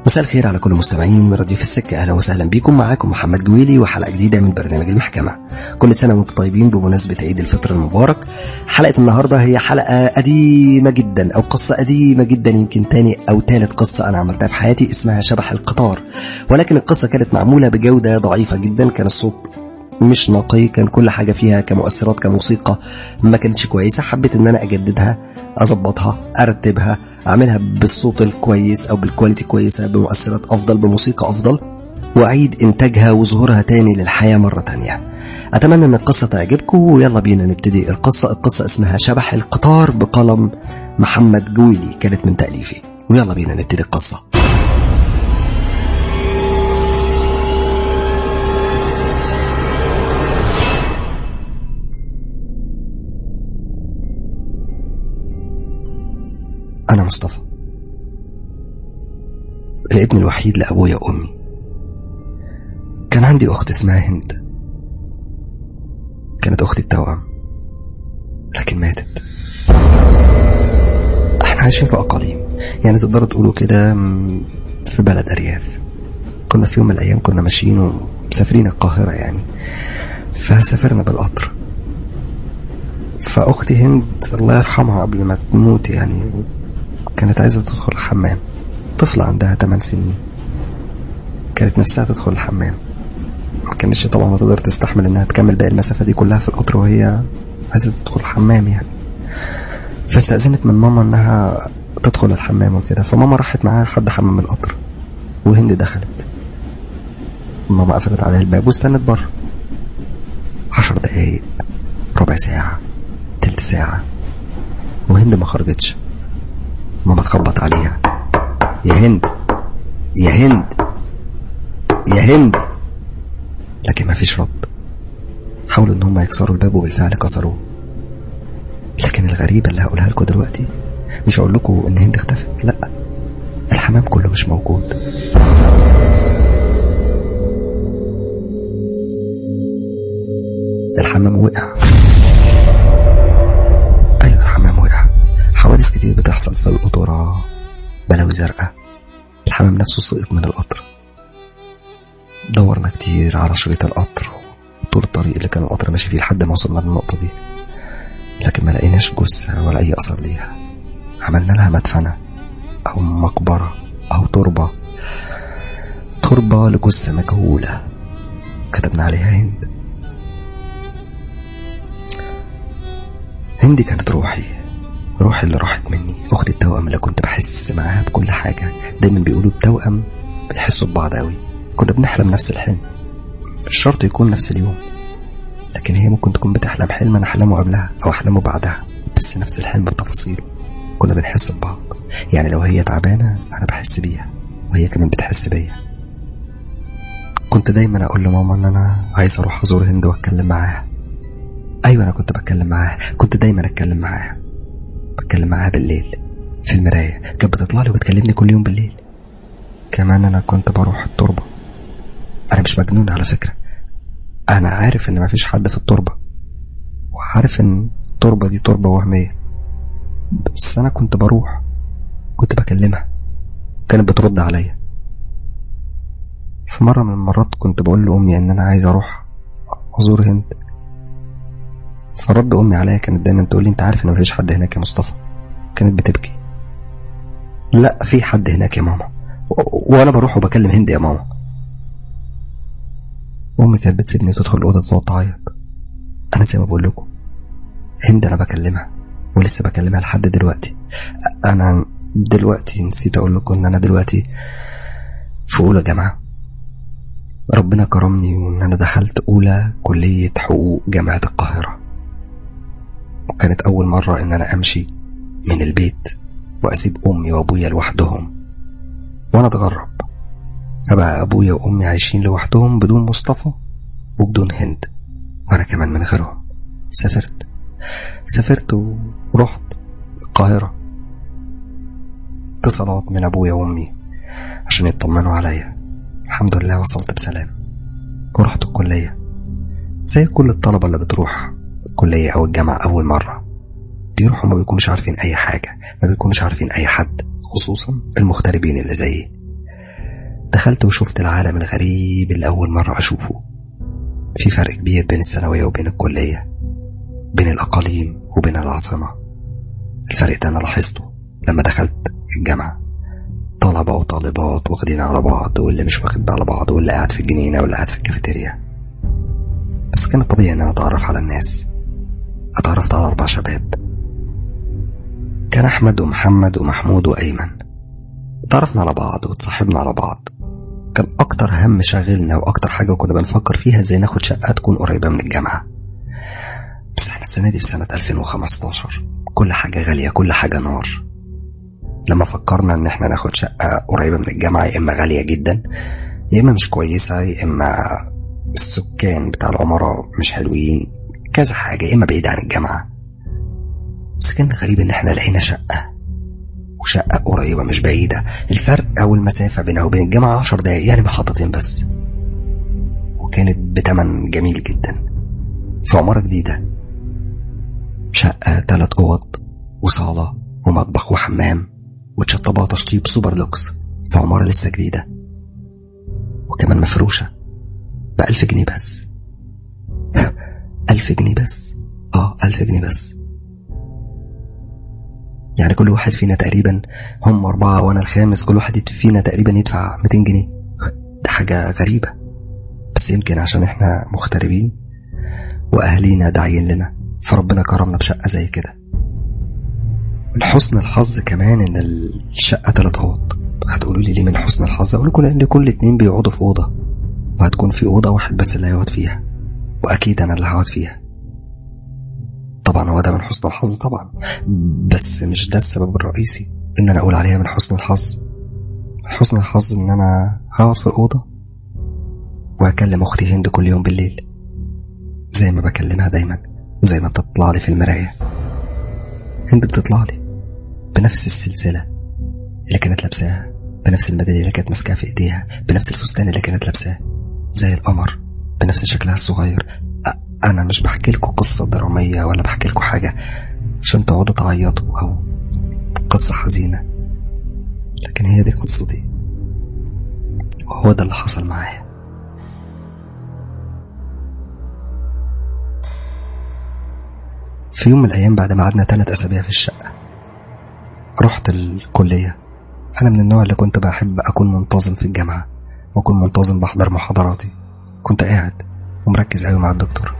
مساء الخير على كل مستمعين راديو في السكة أهلا وسهلا بكم معاكم محمد جويلي وحلقة جديدة من برنامج المحكمة كل سنة وانتم طيبين بمناسبة عيد الفطر المبارك حلقة النهاردة هي حلقة قديمة جدا أو قصة قديمة جدا يمكن تاني أو تالت قصة أنا عملتها في حياتي اسمها شبح القطار ولكن القصة كانت معمولة بجودة ضعيفة جدا كان الصوت مش نقي كان كل حاجة فيها كمؤثرات كموسيقى ما كانتش كويسة حبيت ان انا اجددها اظبطها ارتبها اعملها بالصوت الكويس او بالكواليتي كويسة بمؤثرات افضل بموسيقى افضل واعيد انتاجها وظهورها تاني للحياة مرة تانية اتمنى ان القصة تعجبكم ويلا بينا نبتدي القصة القصة اسمها شبح القطار بقلم محمد جويلي كانت من تأليفي ويلا بينا نبتدي القصة أنا مصطفى الابن الوحيد لأبويا وأمي كان عندي أخت اسمها هند كانت أختي التوأم لكن ماتت احنا عايشين في أقاليم يعني تقدروا تقولوا كده م- في بلد أرياف كنا في يوم من الأيام كنا ماشيين ومسافرين القاهرة يعني فسافرنا بالقطر فأختي هند الله يرحمها قبل ما تموت يعني كانت عايزة تدخل الحمام طفلة عندها 8 سنين كانت نفسها تدخل الحمام ما كانتش طبعا تقدر تستحمل انها تكمل باقي المسافة دي كلها في القطر وهي عايزة تدخل الحمام يعني فاستأذنت من ماما انها تدخل الحمام وكده فماما راحت معاها لحد حمام القطر وهند دخلت ماما قفلت عليها الباب واستنت بره عشر دقايق ربع ساعة تلت ساعة وهند ما خرجتش ماما تخبط عليها يا هند يا هند يا هند لكن ما فيش رد حاولوا ان هم يكسروا الباب وبالفعل كسروه لكن الغريبة اللي هقولها لكم دلوقتي مش هقول لكم ان هند اختفت لا الحمام كله مش موجود الحمام وقع ايوه الحمام وقع حوادث كتير بتحصل في القطورة بلاوي زرقاء الحمام نفسه سقط من القطر دورنا كتير على شريط القطر طول الطريق اللي كان القطر ماشي فيه لحد ما وصلنا للنقطة دي لكن ما لقيناش جثة ولا أي أثر ليها عملنا لها مدفنة أو مقبرة أو تربة تربة لجثة مجهولة كتبنا عليها هند هندي كانت روحي روحي اللي راحت مني اختي التوأم اللي كنت بحس معاها بكل حاجة دايما بيقولوا التوأم بيحسوا ببعض قوي كنا بنحلم نفس الحلم مش شرط يكون نفس اليوم لكن هي ممكن تكون بتحلم حلم انا احلمه قبلها او احلمه بعدها بس نفس الحلم بتفاصيله كنا بنحس ببعض يعني لو هي تعبانة انا بحس بيها وهي كمان بتحس بيا كنت دايما اقول لماما ان انا عايز اروح ازور هند واتكلم معاها ايوه انا كنت بتكلم معاها كنت دايما اتكلم معاها بتكلم معاها بالليل في المراية كانت بتطلع لي وبتكلمني كل يوم بالليل كمان انا كنت بروح التربة انا مش مجنون على فكرة انا عارف ان مفيش حد في التربة وعارف ان التربة دي تربة وهمية بس انا كنت بروح كنت بكلمها كانت بترد عليا في مرة من المرات كنت بقول لأمي إن أنا عايز أروح أزور هند فرد امي عليا كانت دايما تقول لي انت عارف ان مفيش حد هناك يا مصطفى كانت بتبكي لا في حد هناك يا ماما و- وانا بروح وبكلم هند يا ماما امي كانت بتسيبني تدخل الاوضه تقعد تعيط انا زي ما بقول لكم هند انا بكلمها ولسه بكلمها لحد دلوقتي أ- انا دلوقتي نسيت اقول لكم ان انا دلوقتي في اولى جامعه ربنا كرمني وان انا دخلت اولى كليه حقوق جامعه القاهره وكانت أول مرة إن أنا أمشي من البيت وأسيب أمي وأبويا لوحدهم وأنا أتغرب أبقى أبويا وأمي عايشين لوحدهم بدون مصطفى وبدون هند وأنا كمان من غيرهم سافرت سافرت ورحت القاهرة اتصالات من أبويا وأمي عشان يطمنوا عليا الحمد لله وصلت بسلام ورحت الكلية زي كل الطلبة اللي بتروح الكلية أو الجامعة أول مرة بيروحوا ما بيكونوش عارفين أي حاجة ما بيكونوش عارفين أي حد خصوصا المغتربين اللي زيي دخلت وشفت العالم الغريب اللي أول مرة أشوفه في فرق كبير بين الثانوية وبين الكلية بين الأقاليم وبين العاصمة الفرق ده أنا لاحظته لما دخلت الجامعة طلبة وطالبات واخدين على بعض واللي مش واخد على بعض واللي قاعد في الجنينة واللي قاعد في الكافيتيريا بس كان طبيعي إن أنا أتعرف على الناس اتعرفت على أربع شباب كان أحمد ومحمد ومحمود وأيمن اتعرفنا على بعض وتصاحبنا على بعض كان أكتر هم شاغلنا وأكتر حاجة كنا بنفكر فيها ازاي ناخد شقة تكون قريبة من الجامعة بس احنا السنة دي في سنة 2015 كل حاجة غالية كل حاجة نار لما فكرنا ان احنا ناخد شقة قريبة من الجامعة يا اما غالية جدا يا اما مش كويسة يا اما السكان بتاع العمارة مش حلوين كذا حاجة يا اما بعيد عن الجامعة بس كان الغريب ان احنا لقينا شقة وشقة قريبة مش بعيدة الفرق او المسافة بينها وبين الجامعة عشر دقايق يعني محطتين بس وكانت بتمن جميل جدا في عمارة جديدة شقة تلات أوض وصالة ومطبخ وحمام وتشطبها تشطيب سوبر لوكس في عمارة لسه جديدة وكمان مفروشة بألف جنيه بس ألف جنيه بس اه ألف جنيه بس يعني كل واحد فينا تقريبا هم أربعة وأنا الخامس كل واحد فينا تقريبا يدفع 200 جنيه ده حاجة غريبة بس يمكن عشان احنا مغتربين وأهالينا داعيين لنا فربنا كرمنا بشقة زي كده من حسن الحظ كمان إن الشقة تلات أوض هتقولوا لي ليه من حسن الحظ أقول لكم لأن كل اتنين بيقعدوا في أوضة وهتكون في أوضة واحد بس اللي هيقعد فيها وأكيد أنا اللي هقعد فيها طبعا هو ده من حسن الحظ طبعا بس مش ده السبب الرئيسي إن أنا أقول عليها من حسن الحظ من حسن الحظ إن أنا هقعد في أوضة وأكلم أختي هند كل يوم بالليل زي ما بكلمها دايما وزي ما بتطلع لي في المراية هند بتطلع لي بنفس السلسلة اللي كانت لابساها بنفس الميدالية اللي كانت ماسكاها في ايديها بنفس الفستان اللي كانت لابساه زي القمر بنفس شكلها الصغير انا مش بحكي لكم قصة درامية ولا بحكي لكم حاجة عشان تقعدوا تعيطوا او قصة حزينة لكن هي دي قصتي وهو ده اللي حصل معايا في يوم من الأيام بعد ما قعدنا ثلاث أسابيع في الشقة رحت الكلية أنا من النوع اللي كنت بحب أكون منتظم في الجامعة وأكون منتظم بحضر محاضراتي كنت قاعد ومركز أوي مع الدكتور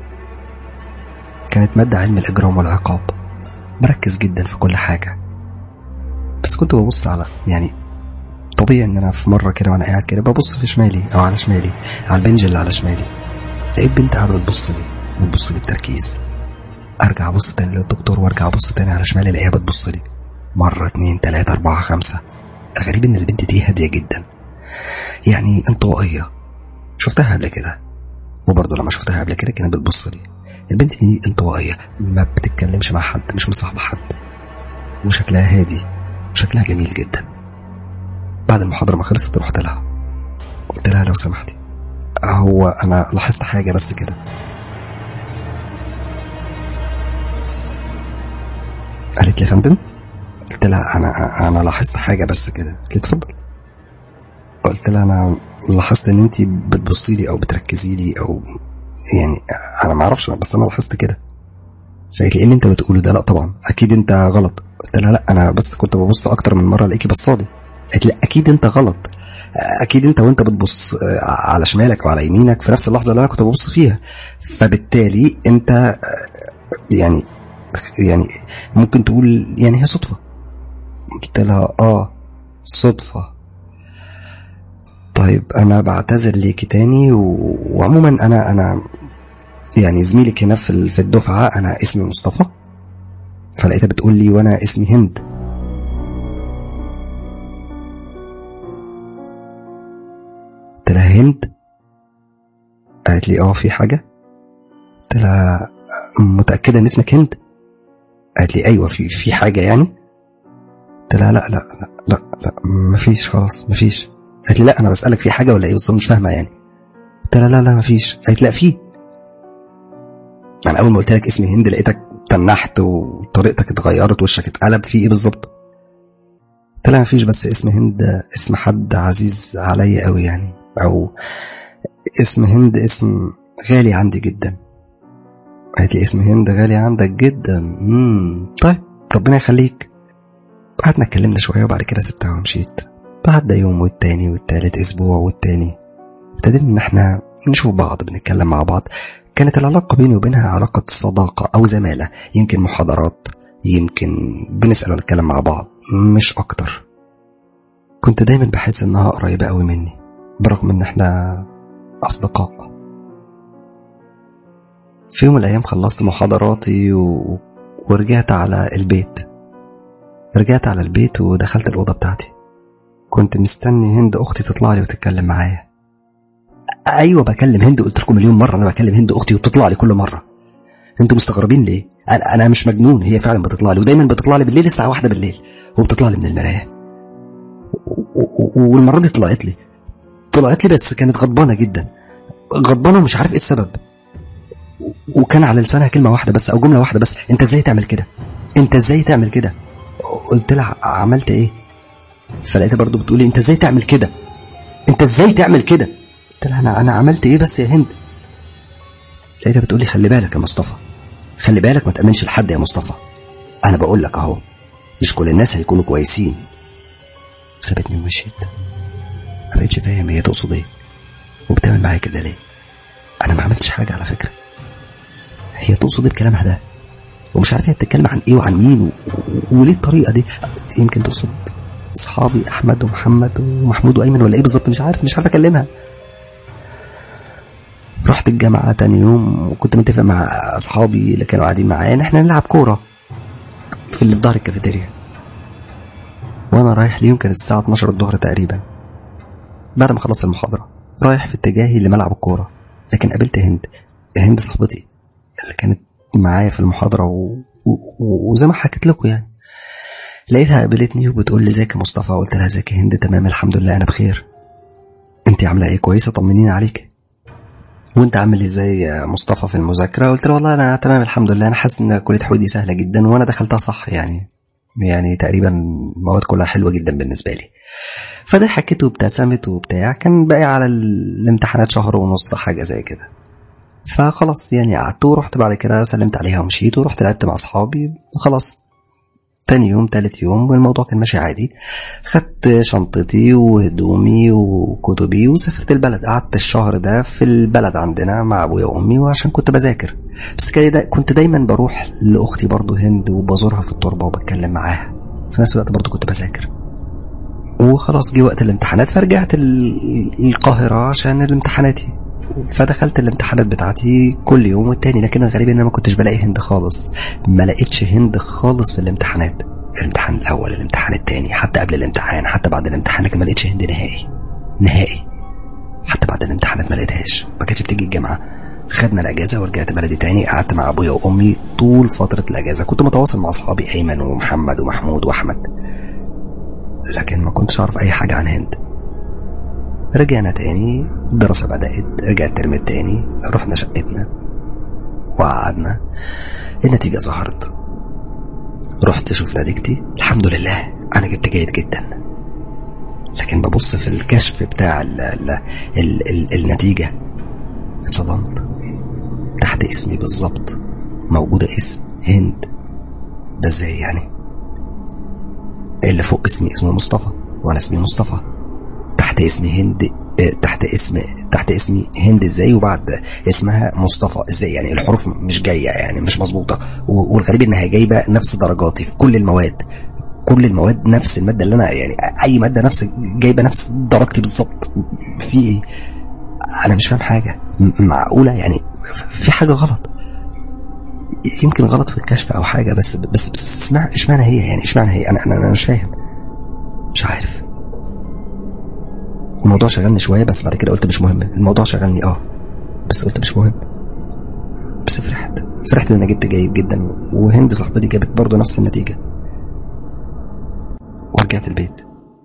كانت مادة علم الإجرام والعقاب مركز جدا في كل حاجة بس كنت ببص على يعني طبيعي ان انا في مره كده وانا قاعد كده ببص في شمالي او على شمالي على البنج اللي على شمالي لقيت بنت قاعده بتبص لي بتبص لي بتركيز ارجع ابص تاني للدكتور وارجع ابص تاني على شمالي الاقيها بتبص لي مره اتنين تلاته اربعه خمسه الغريب ان البنت دي هاديه جدا يعني انطوائيه شفتها قبل كده وبرضه لما شفتها قبل كده كانت بتبص لي البنت دي انطوائيه ما بتتكلمش مع حد مش مصاحبه حد وشكلها هادي وشكلها جميل جدا بعد المحاضرة ما خلصت رحت لها قلت لها لو سمحتي هو أنا لاحظت حاجة بس كده قالت لي يا فندم قلت لها أنا أنا لاحظت حاجة بس كده قلت لي اتفضل قلت لها أنا لاحظت إن أنت بتبصي لي أو بتركزي لي أو يعني أنا ما أعرفش بس أنا لاحظت كده فقالت لي إيه اللي أنت بتقوله ده لا طبعا أكيد أنت غلط قلت لها لا أنا بس كنت ببص أكتر من مرة ألاقيكي بصالي قالت لي اكيد انت غلط اكيد انت وانت بتبص على شمالك وعلى يمينك في نفس اللحظه اللي انا كنت ببص فيها فبالتالي انت يعني يعني ممكن تقول يعني هي صدفه قلت لها اه صدفه طيب انا بعتذر ليكي تاني و... وعموما انا انا يعني زميلك هنا في في الدفعه انا اسمي مصطفى فلقيتها بتقول لي وانا اسمي هند قلت لها هند قالت لي اه في حاجة قلت لها متأكدة ان اسمك هند قالت لي ايوه في في حاجة يعني قلت لها لا لا لا لا لا مفيش خلاص مفيش قالت لي لا انا بسألك في حاجة ولا ايه بس مش فاهمة يعني قلت لها لا لا مفيش قالت لا في انا اول ما قلت لك اسمي هند لقيتك تنحت وطريقتك اتغيرت وشك اتقلب في ايه بالظبط طلع مفيش بس اسم هند اسم حد عزيز عليا قوي يعني او اسم هند اسم غالي عندي جدا قالت لي اسم هند غالي عندك جدا امم طيب ربنا يخليك قعدنا اتكلمنا شويه وبعد كده سبتها ومشيت بعد يوم والتاني والتالت اسبوع والتاني ابتدينا ان احنا نشوف بعض بنتكلم مع بعض كانت العلاقة بيني وبينها علاقة صداقة أو زمالة يمكن محاضرات يمكن بنسأل ونتكلم مع بعض مش أكتر كنت دايما بحس إنها قريبة قوي مني برغم إن إحنا أصدقاء في يوم من الأيام خلصت محاضراتي و... ورجعت على البيت رجعت على البيت ودخلت الأوضة بتاعتي كنت مستني هند أختي تطلع لي وتتكلم معايا أيوة بكلم هند قلت لكم مليون مرة أنا بكلم هند أختي وبتطلع لي كل مرة انتوا مستغربين ليه؟ أنا, أنا مش مجنون هي فعلا بتطلع لي ودايما بتطلع لي بالليل الساعة واحدة بالليل وبتطلع لي من المراية والمرة دي طلعت لي طلعت لي بس كانت غضبانة جدا غضبانة ومش عارف ايه السبب وكان على لسانها كلمة واحدة بس أو جملة واحدة بس أنت إزاي تعمل كده؟ أنت إزاي تعمل كده؟ قلت لها عملت إيه؟ فلقيتها برضو بتقولي أنت إزاي تعمل كده؟ أنت إزاي تعمل كده؟ قلت لها أنا أنا عملت إيه بس يا هند؟ لقيتها بتقولي خلي بالك يا مصطفى خلي بالك ما تأمنش لحد يا مصطفى أنا بقول لك أهو مش كل الناس هيكونوا كويسين وسابتني ومشيت ما بقتش فاهم هي تقصد إيه وبتعمل معايا كده ليه؟ أنا ما عملتش حاجة على فكرة هي تقصد ايه بكلامها ده ومش عارف هي بتتكلم عن ايه وعن مين و... وليه الطريقه دي يمكن تقصد اصحابي احمد ومحمد ومحمود وايمن ولا ايه بالظبط مش عارف مش عارف اكلمها رحت الجامعة تاني يوم وكنت متفق مع أصحابي اللي كانوا قاعدين معايا إن إحنا نلعب كورة في اللي في ظهر الكافيتيريا وأنا رايح ليهم كانت الساعة 12 الظهر تقريبا بعد ما خلصت المحاضرة رايح في اتجاهي لملعب الكورة لكن قابلت هند هند صاحبتي اللي كانت معايا في المحاضرة و... و... وزي ما حكيت لكم يعني لقيتها قابلتني وبتقول لي ازيك يا مصطفى قلت لها ازيك يا هند تمام الحمد لله انا بخير انت عامله ايه كويسه طمنيني عليك وانت عامل ازاي يا مصطفى في المذاكره قلت له والله انا تمام الحمد لله انا حاسس ان كليه حقوق دي سهله جدا وانا دخلتها صح يعني يعني تقريبا المواد كلها حلوه جدا بالنسبه لي فده حكيته وابتسمت وبتاع كان باقي على الامتحانات شهر ونص حاجه زي كده فخلاص يعني قعدت ورحت بعد كده سلمت عليها ومشيت ورحت لعبت مع اصحابي وخلاص تاني يوم تالت يوم والموضوع كان ماشي عادي خدت شنطتي وهدومي وكتبي وسافرت البلد قعدت الشهر ده في البلد عندنا مع ابويا وامي وعشان كنت بذاكر بس كده كنت دايما بروح لاختي برضو هند وبزورها في التربه وبتكلم معاها في نفس الوقت برضو كنت بذاكر وخلاص جه وقت الامتحانات فرجعت القاهره عشان الامتحاناتي فدخلت الامتحانات بتاعتي كل يوم والتاني لكن الغريب ان انا ما كنتش بلاقي هند خالص ما لقيتش هند خالص في الامتحانات الامتحان الاول الامتحان التاني حتى قبل الامتحان حتى بعد الامتحان لكن ما لقيتش هند نهائي نهائي حتى بعد الامتحانات ما لقيتهاش ما كانتش بتيجي الجامعه خدنا الاجازه ورجعت بلدي تاني قعدت مع ابويا وامي طول فتره الاجازه كنت متواصل مع اصحابي ايمن ومحمد ومحمود واحمد لكن ما كنتش اعرف اي حاجه عن هند رجعنا تاني الدراسة بدأت رجع الترم التاني رحنا شقتنا وقعدنا النتيجة ظهرت رحت اشوف نتيجتي الحمد لله انا جبت جيد جدا لكن ببص في الكشف بتاع ال ال ال ال النتيجة اتصدمت تحت اسمي بالظبط موجودة اسم هند ده ازاي يعني اللي فوق اسمي اسمه مصطفى وانا اسمي مصطفى تحت اسم هند تحت اسم تحت اسمي هند ازاي وبعد اسمها مصطفى ازاي يعني الحروف مش جايه يعني مش مظبوطه والغريب انها جايبه نفس درجاتي في كل المواد كل المواد نفس الماده اللي انا يعني اي ماده نفس جايبه نفس درجتي بالظبط في ايه انا مش فاهم حاجه معقوله يعني في حاجه غلط يمكن غلط في الكشف او حاجه بس بس بس اسمع اشمعنى هي يعني اشمعنى هي انا انا, أنا مش فاهم مش عارف الموضوع شغلني شويه بس بعد كده قلت مش مهم الموضوع شغلني اه بس قلت مش مهم بس فرحت فرحت ان انا جبت جيد جدا وهند صاحبتي جابت برضه نفس النتيجه ورجعت البيت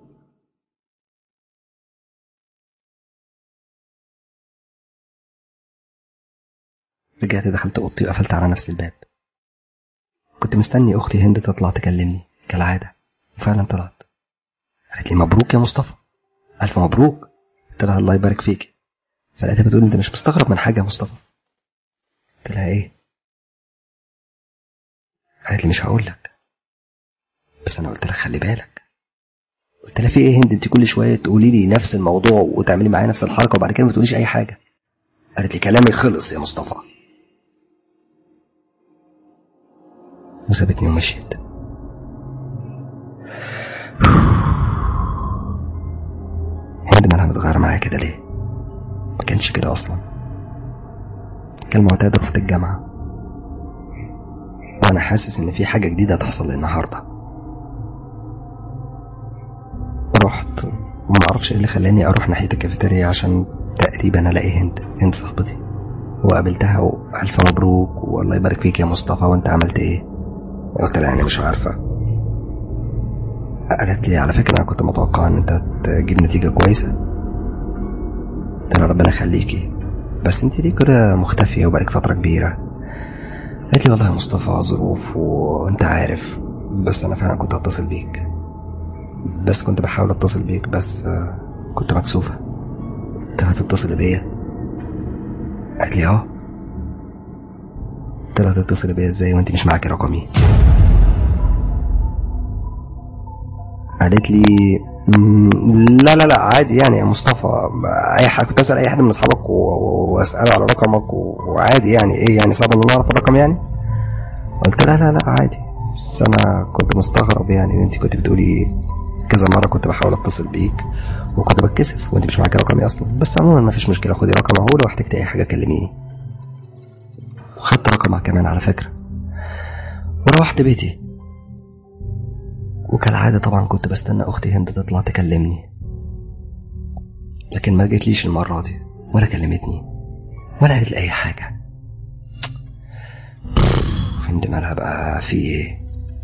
رجعت دخلت اوضتي وقفلت على نفس الباب كنت مستني اختي هند تطلع تكلمني كالعاده وفعلا طلعت قالت لي مبروك يا مصطفى الف مبروك قلت لها الله يبارك فيك فلقيتها بتقول انت مش مستغرب من حاجه يا مصطفى قلت لها ايه قالت لي مش هقول لك بس انا قلت لها خلي بالك قلت لها في ايه هند انت كل شويه تقولي لي نفس الموضوع وتعملي معايا نفس الحركه وبعد كده ما تقوليش اي حاجه قالت لي كلامي خلص يا مصطفى وسابتني ومشيت هند مالها متغيرة معايا كده ليه ما كانش كده اصلا كان معتاد رحت الجامعة وانا حاسس ان في حاجة جديدة هتحصل لي النهاردة رحت وما اعرفش ايه اللي خلاني اروح ناحية الكافيتيريا عشان تقريبا الاقي هند هند صاحبتي وقابلتها والف مبروك والله يبارك فيك يا مصطفى وانت عملت ايه قلت لها انا مش عارفه قالت لي على فكره انا كنت متوقع ان انت تجيب نتيجه كويسه قلت لها ربنا يخليكي بس انت ليه كده مختفيه وبقالك فتره كبيره قالت لي والله يا مصطفى ظروف وانت عارف بس انا فعلا كنت هتصل بيك بس كنت بحاول اتصل بيك بس آه، كنت مكسوفه انت هتتصل بيا قالت لي اه قلت لها تتصل بيا ازاي وانت مش معاكي رقمي قالت لي "مم، لا لا لا عادي يعني يا مصطفى اي حاجه كنت اسال اي حد من اصحابك و- و- واساله على رقمك و- وعادي يعني ايه يعني صعب ان انا اعرف الرقم يعني قلت لها لا لا عادي بس انا كنت مستغرب يعني ان انت كنت بتقولي كذا مره كنت بحاول اتصل بيك وكنت بتكسف وانت مش معاكي رقمي اصلا بس عموما ما فيش مشكله خدي رقم اهو لو احتجتي اي حاجه كلميني وخدت رقمها كمان على فكره وروحت بيتي وكالعادة طبعا كنت بستنى أختي هند تطلع تكلمني لكن ما جتليش المرة دي ولا كلمتني ولا قالت لي أي حاجة هند مالها بقى في إيه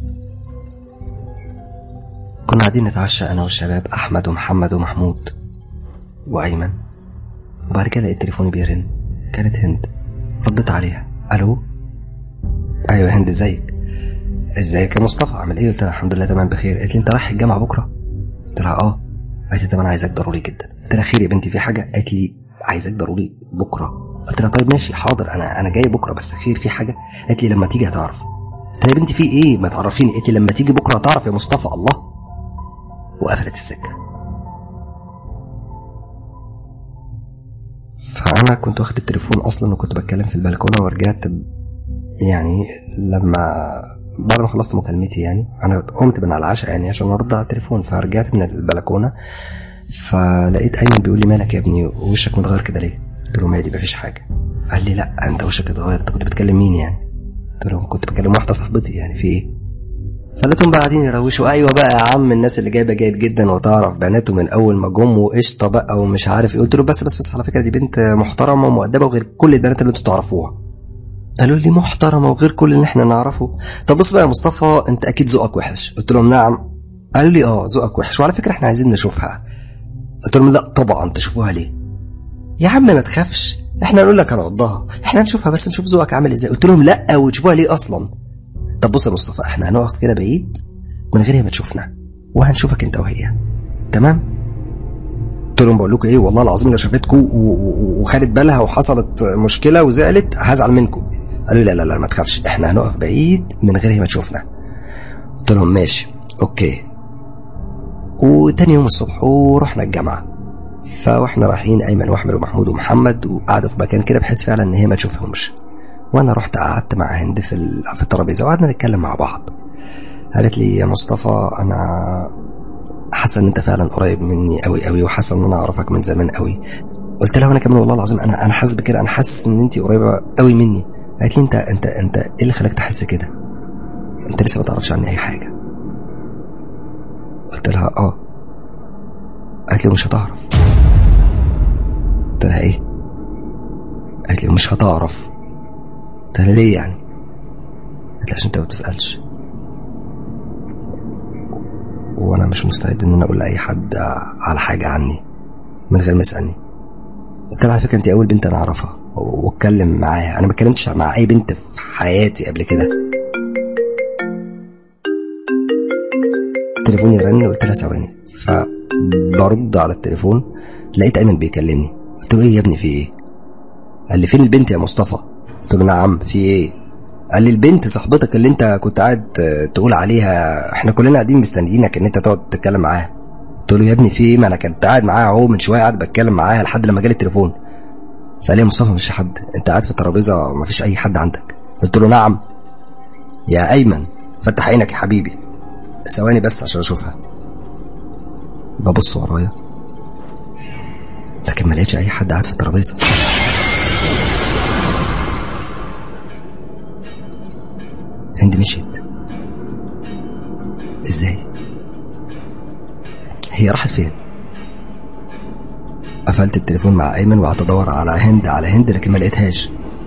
كنا قاعدين نتعشى أنا والشباب أحمد ومحمد ومحمود وأيمن وبعد كده لقيت تليفوني بيرن كانت هند رديت عليها ألو أيوة يا هند ازيك ازيك يا مصطفى عامل ايه قلت لها الحمد لله تمام بخير قالت لي انت رايح الجامعه بكره قلت لها اه قالت لي طب انا عايزك ضروري جدا قلت لها خير يا بنتي في حاجه قالت لي عايزك ضروري بكره قلت لها طيب ماشي حاضر انا انا جاي بكره بس خير في حاجه قالت لي لما تيجي هتعرف قلت لها يا بنتي في ايه ما تعرفيني قالت لي لما تيجي بكره هتعرف يا مصطفى الله وقفلت السكه فانا كنت واخد التليفون اصلا وكنت بتكلم في البلكونه ورجعت ب- يعني لما بعد ما خلصت مكالمتي يعني انا قمت من على العشاء يعني عشان ارد على التليفون فرجعت من البلكونه فلقيت ايمن بيقول لي مالك يا ابني وشك متغير كده ليه قلت له مالي مفيش حاجه قال لي لا انت وشك اتغير انت كنت بتكلم مين يعني قلت له كنت بكلم واحده صاحبتي يعني في ايه فلقيتهم بقى قاعدين يروشوا ايوه بقى يا عم الناس اللي جايبه جيد جدا وتعرف بناته من اول ما جم وقشطه بقى ومش عارف ايه قلت له بس بس بس على فكره دي بنت محترمه ومؤدبه وغير كل البنات اللي انتوا تعرفوها قالوا لي محترمه وغير كل اللي احنا نعرفه طب بص بقى يا مصطفى انت اكيد ذوقك وحش قلت لهم نعم قالوا لي اه ذوقك وحش وعلى فكره احنا عايزين نشوفها قلت لهم لا طبعا تشوفوها ليه يا عم ما تخافش احنا نقول لك هنقضها احنا نشوفها بس نشوف ذوقك عامل ازاي قلت لهم لا وتشوفوها ليه اصلا طب بص يا مصطفى احنا هنقف كده بعيد من غير هي ما تشوفنا وهنشوفك انت وهي تمام قلت لهم بقول لكم ايه والله العظيم لو شافتكم و- و- وخدت بالها وحصلت مشكله وزعلت هزعل منكم قالوا لي لا لا لا ما تخافش احنا هنقف بعيد من غير هي ما تشوفنا قلت لهم ماشي اوكي وتاني يوم الصبح ورحنا الجامعه فاحنا رايحين ايمن واحمد ومحمود ومحمد وقعدوا في مكان كده بحيث فعلا ان هي ما تشوفهمش وانا رحت قعدت مع هند في ال- في الترابيزه وقعدنا نتكلم مع بعض قالت لي يا مصطفى انا حاسه ان انت فعلا قريب مني قوي قوي وحاسه ان انا اعرفك من زمان قوي قلت لها وانا كمان والله العظيم انا انا حاسس بكده انا حاسس ان انت قريبه قوي مني قالت لي انت انت انت ايه اللي خلاك تحس كده انت لسه ما تعرفش عني اي حاجه قلت لها اه قالت لي مش هتعرف قلت لها ايه قالت لي مش هتعرف قلت لها ليه يعني قالت لي عشان انت ما بتسالش وانا مش مستعد ان انا اقول لاي حد على حاجه عني من غير ما يسالني قلت لها على فكره انت اول بنت انا اعرفها واتكلم معاها انا ما اتكلمتش مع اي بنت في حياتي قبل كده تليفوني رن قلت لها ثواني فبرد على التليفون لقيت ايمن بيكلمني قلت له ايه يا ابني في ايه قال لي فين البنت يا مصطفى قلت له نعم في ايه قال لي البنت صاحبتك اللي انت كنت قاعد تقول عليها احنا كلنا قاعدين مستنيينك ان انت تقعد تتكلم معاها قلت له يا ابني في ايه ما انا كنت قاعد معاها اهو من شويه قاعد بتكلم معاها لحد لما جالي التليفون فقال لي يا مصطفى مش حد انت قاعد في الترابيزه مفيش اي حد عندك قلت له نعم يا ايمن فتح عينك يا حبيبي ثواني بس عشان اشوفها ببص ورايا لكن ما لقيتش اي حد قاعد في الترابيزه هند مشيت ازاي هي راحت فين قفلت التليفون مع ايمن وقعدت ادور على هند على هند لكن ما لقيتهاش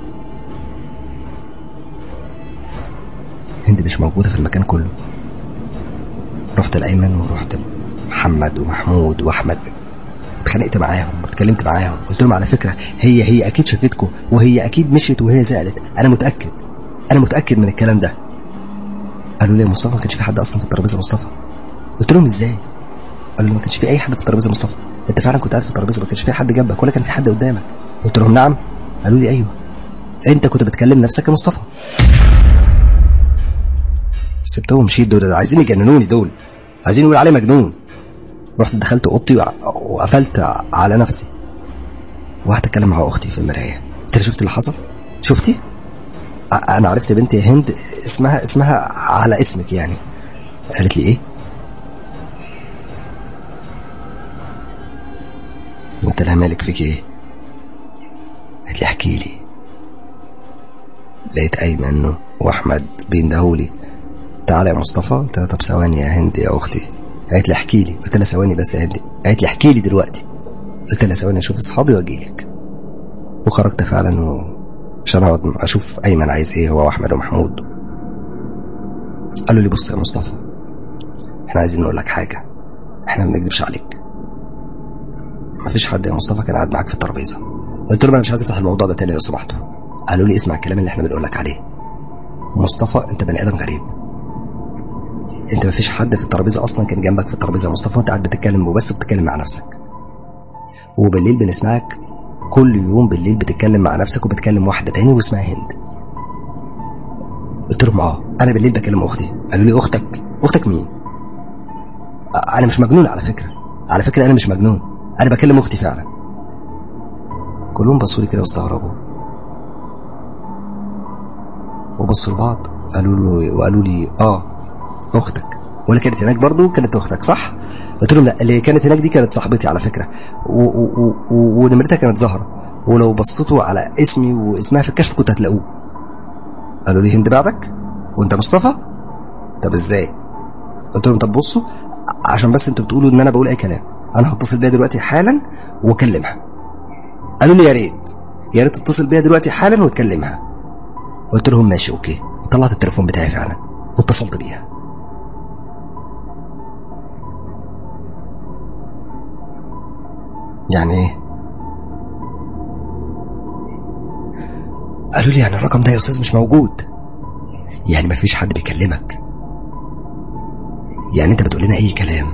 هند مش موجوده في المكان كله رحت لايمن ورحت محمد ومحمود واحمد اتخانقت معاهم واتكلمت معاهم قلت لهم على فكره هي هي اكيد شافتكم وهي اكيد مشيت وهي زعلت انا متاكد انا متاكد من الكلام ده قالوا لي يا مصطفى ما كانش في حد اصلا في الترابيزه مصطفى قلت لهم ازاي قالوا لي ما كانش في اي حد في الترابيزه مصطفى انت فعلا كنت قاعد في الترابيزه ما كانش في حد جنبك ولا كان في حد قدامك قلت لهم نعم قالوا لي ايوه انت كنت بتكلم نفسك يا مصطفى سبتهم مشيت دول عايزين يجننوني دول عايزين يقول علي مجنون رحت دخلت اوضتي وقفلت على نفسي وقعدت اتكلم مع اختي في المرايه انت شفت اللي حصل شفتي انا عرفت بنتي هند اسمها اسمها على اسمك يعني قالت لي ايه قلت لها مالك فيك ايه قالت لي احكي لي لقيت ايمن واحمد بيندهولي تعالى يا مصطفى قلت لها طب ثواني يا هند يا اختي قالت لي احكي لي قلت لها ثواني بس يا هند قالت لي احكي لي دلوقتي قلت لها ثواني اشوف اصحابي واجي لك وخرجت فعلا و... عشان اقعد اشوف ايمن عايز ايه هو واحمد ومحمود قالوا لي بص يا مصطفى احنا عايزين نقول لك حاجه احنا ما بنكذبش عليك مفيش حد يا مصطفى كان قاعد معاك في الترابيزه قلت لهم انا مش عايز افتح الموضوع ده تاني لو سمحتوا قالوا لي اسمع الكلام اللي احنا بنقول لك عليه مصطفى انت بني ادم غريب انت مفيش حد في الترابيزه اصلا كان جنبك في الترابيزه يا مصطفى وانت قاعد بتتكلم وبس وبتتكلم مع نفسك وبالليل بنسمعك كل يوم بالليل بتتكلم مع نفسك وبتكلم واحده تاني واسمها هند قلت لهم اه انا بالليل بكلم اختي قالوا لي اختك اختك مين انا مش مجنون على فكره على فكره انا مش مجنون انا بكلم اختي فعلا كلهم بصوا لي كده واستغربوا وبصوا لبعض قالوا له وقالوا لي اه اختك ولا كانت هناك برضو كانت اختك صح قلت لهم لا اللي كانت هناك دي كانت صاحبتي على فكره ونمرتها كانت زهره ولو بصيتوا على اسمي واسمها في الكشف كنت هتلاقوه قالوا لي هند بعدك وانت مصطفى طب ازاي قلت لهم طب بصوا عشان بس انتوا بتقولوا ان انا بقول اي كلام انا هتصل بيها دلوقتي حالا واكلمها قالوا لي يا ريت يا ريت تتصل بيها دلوقتي حالا وتكلمها قلت لهم ماشي اوكي طلعت التليفون بتاعي فعلا واتصلت بيها يعني ايه قالوا لي يعني الرقم ده يا استاذ مش موجود يعني مفيش حد بيكلمك يعني انت بتقول لنا اي كلام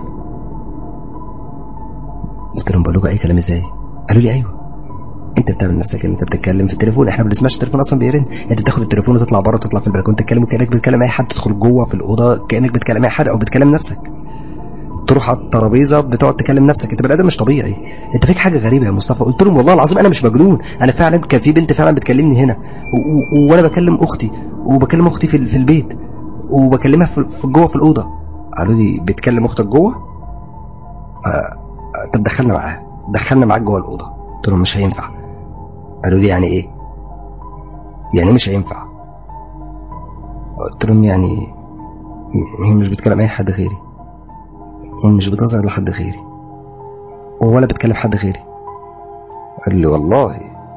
قلت لهم بقول لكم اي كلام ازاي قالوا لي ايوه انت بتعمل نفسك ان انت بتتكلم في التليفون احنا ما بنسمعش التليفون اصلا بيرن انت تاخد التليفون وتطلع بره تطلع في البلكونه تتكلم كانك بتكلم اي حد تدخل جوه في الاوضه كانك بتكلم اي حد او بتكلم نفسك تروح على الترابيزه بتقعد تكلم نفسك انت بني ادم مش طبيعي انت فيك حاجه غريبه يا مصطفى قلت لهم والله العظيم انا مش مجنون انا فعلا كان في بنت فعلا بتكلمني هنا وانا بكلم اختي وبكلم اختي في, في البيت وبكلمها في, في جوه في الاوضه قالوا لي بتكلم اختك جوه آه طب دخلنا معاها دخلنا معاك جوه الاوضه قلت لهم مش هينفع قالوا لي يعني ايه يعني مش هينفع قلت لهم يعني هي مش بتكلم اي حد غيري ومش بتظهر لحد غيري ولا بتكلم حد غيري قال لي والله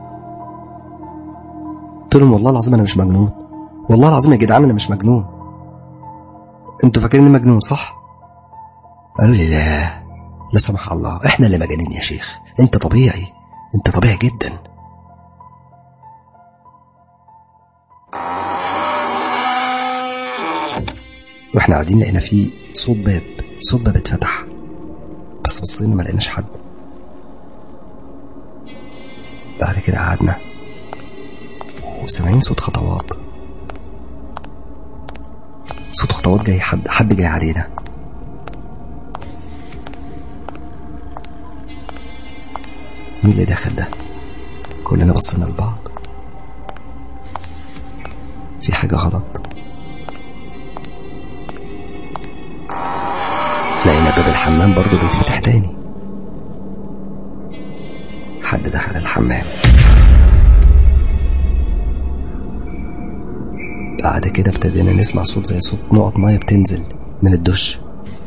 قلت لهم والله العظيم انا مش مجنون والله العظيم يا جدعان انا مش مجنون انتوا فاكريني مجنون صح قالوا لي لا لا سمح الله احنا اللي مجانين يا شيخ انت طبيعي انت طبيعي جدا واحنا قاعدين لقينا في صوت باب صوت باب اتفتح بس بصينا ما لقيناش حد بعد كده قعدنا وسامعين صوت خطوات صوت خطوات جاي حد حد جاي علينا مين اللي داخل ده كلنا بصينا لبعض في حاجة غلط لقينا باب الحمام برضه بيتفتح تاني حد دخل الحمام بعد كده ابتدينا نسمع صوت زي صوت نقط مية بتنزل من الدش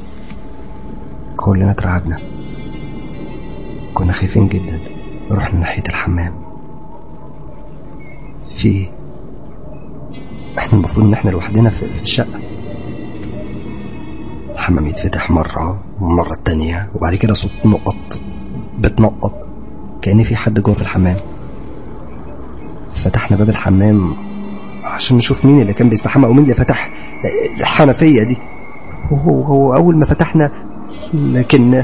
كلنا اترعبنا كنا خايفين جدا رحنا ناحية الحمام في ايه؟ احنا المفروض ان احنا لوحدنا في, في الشقة الحمام يتفتح مرة والمرة التانية وبعد كده صوت نقط بتنقط كأن في حد جوه في الحمام فتحنا باب الحمام عشان نشوف مين اللي كان بيستحمى او مين اللي فتح الحنفية دي وهو هو أول ما فتحنا لكن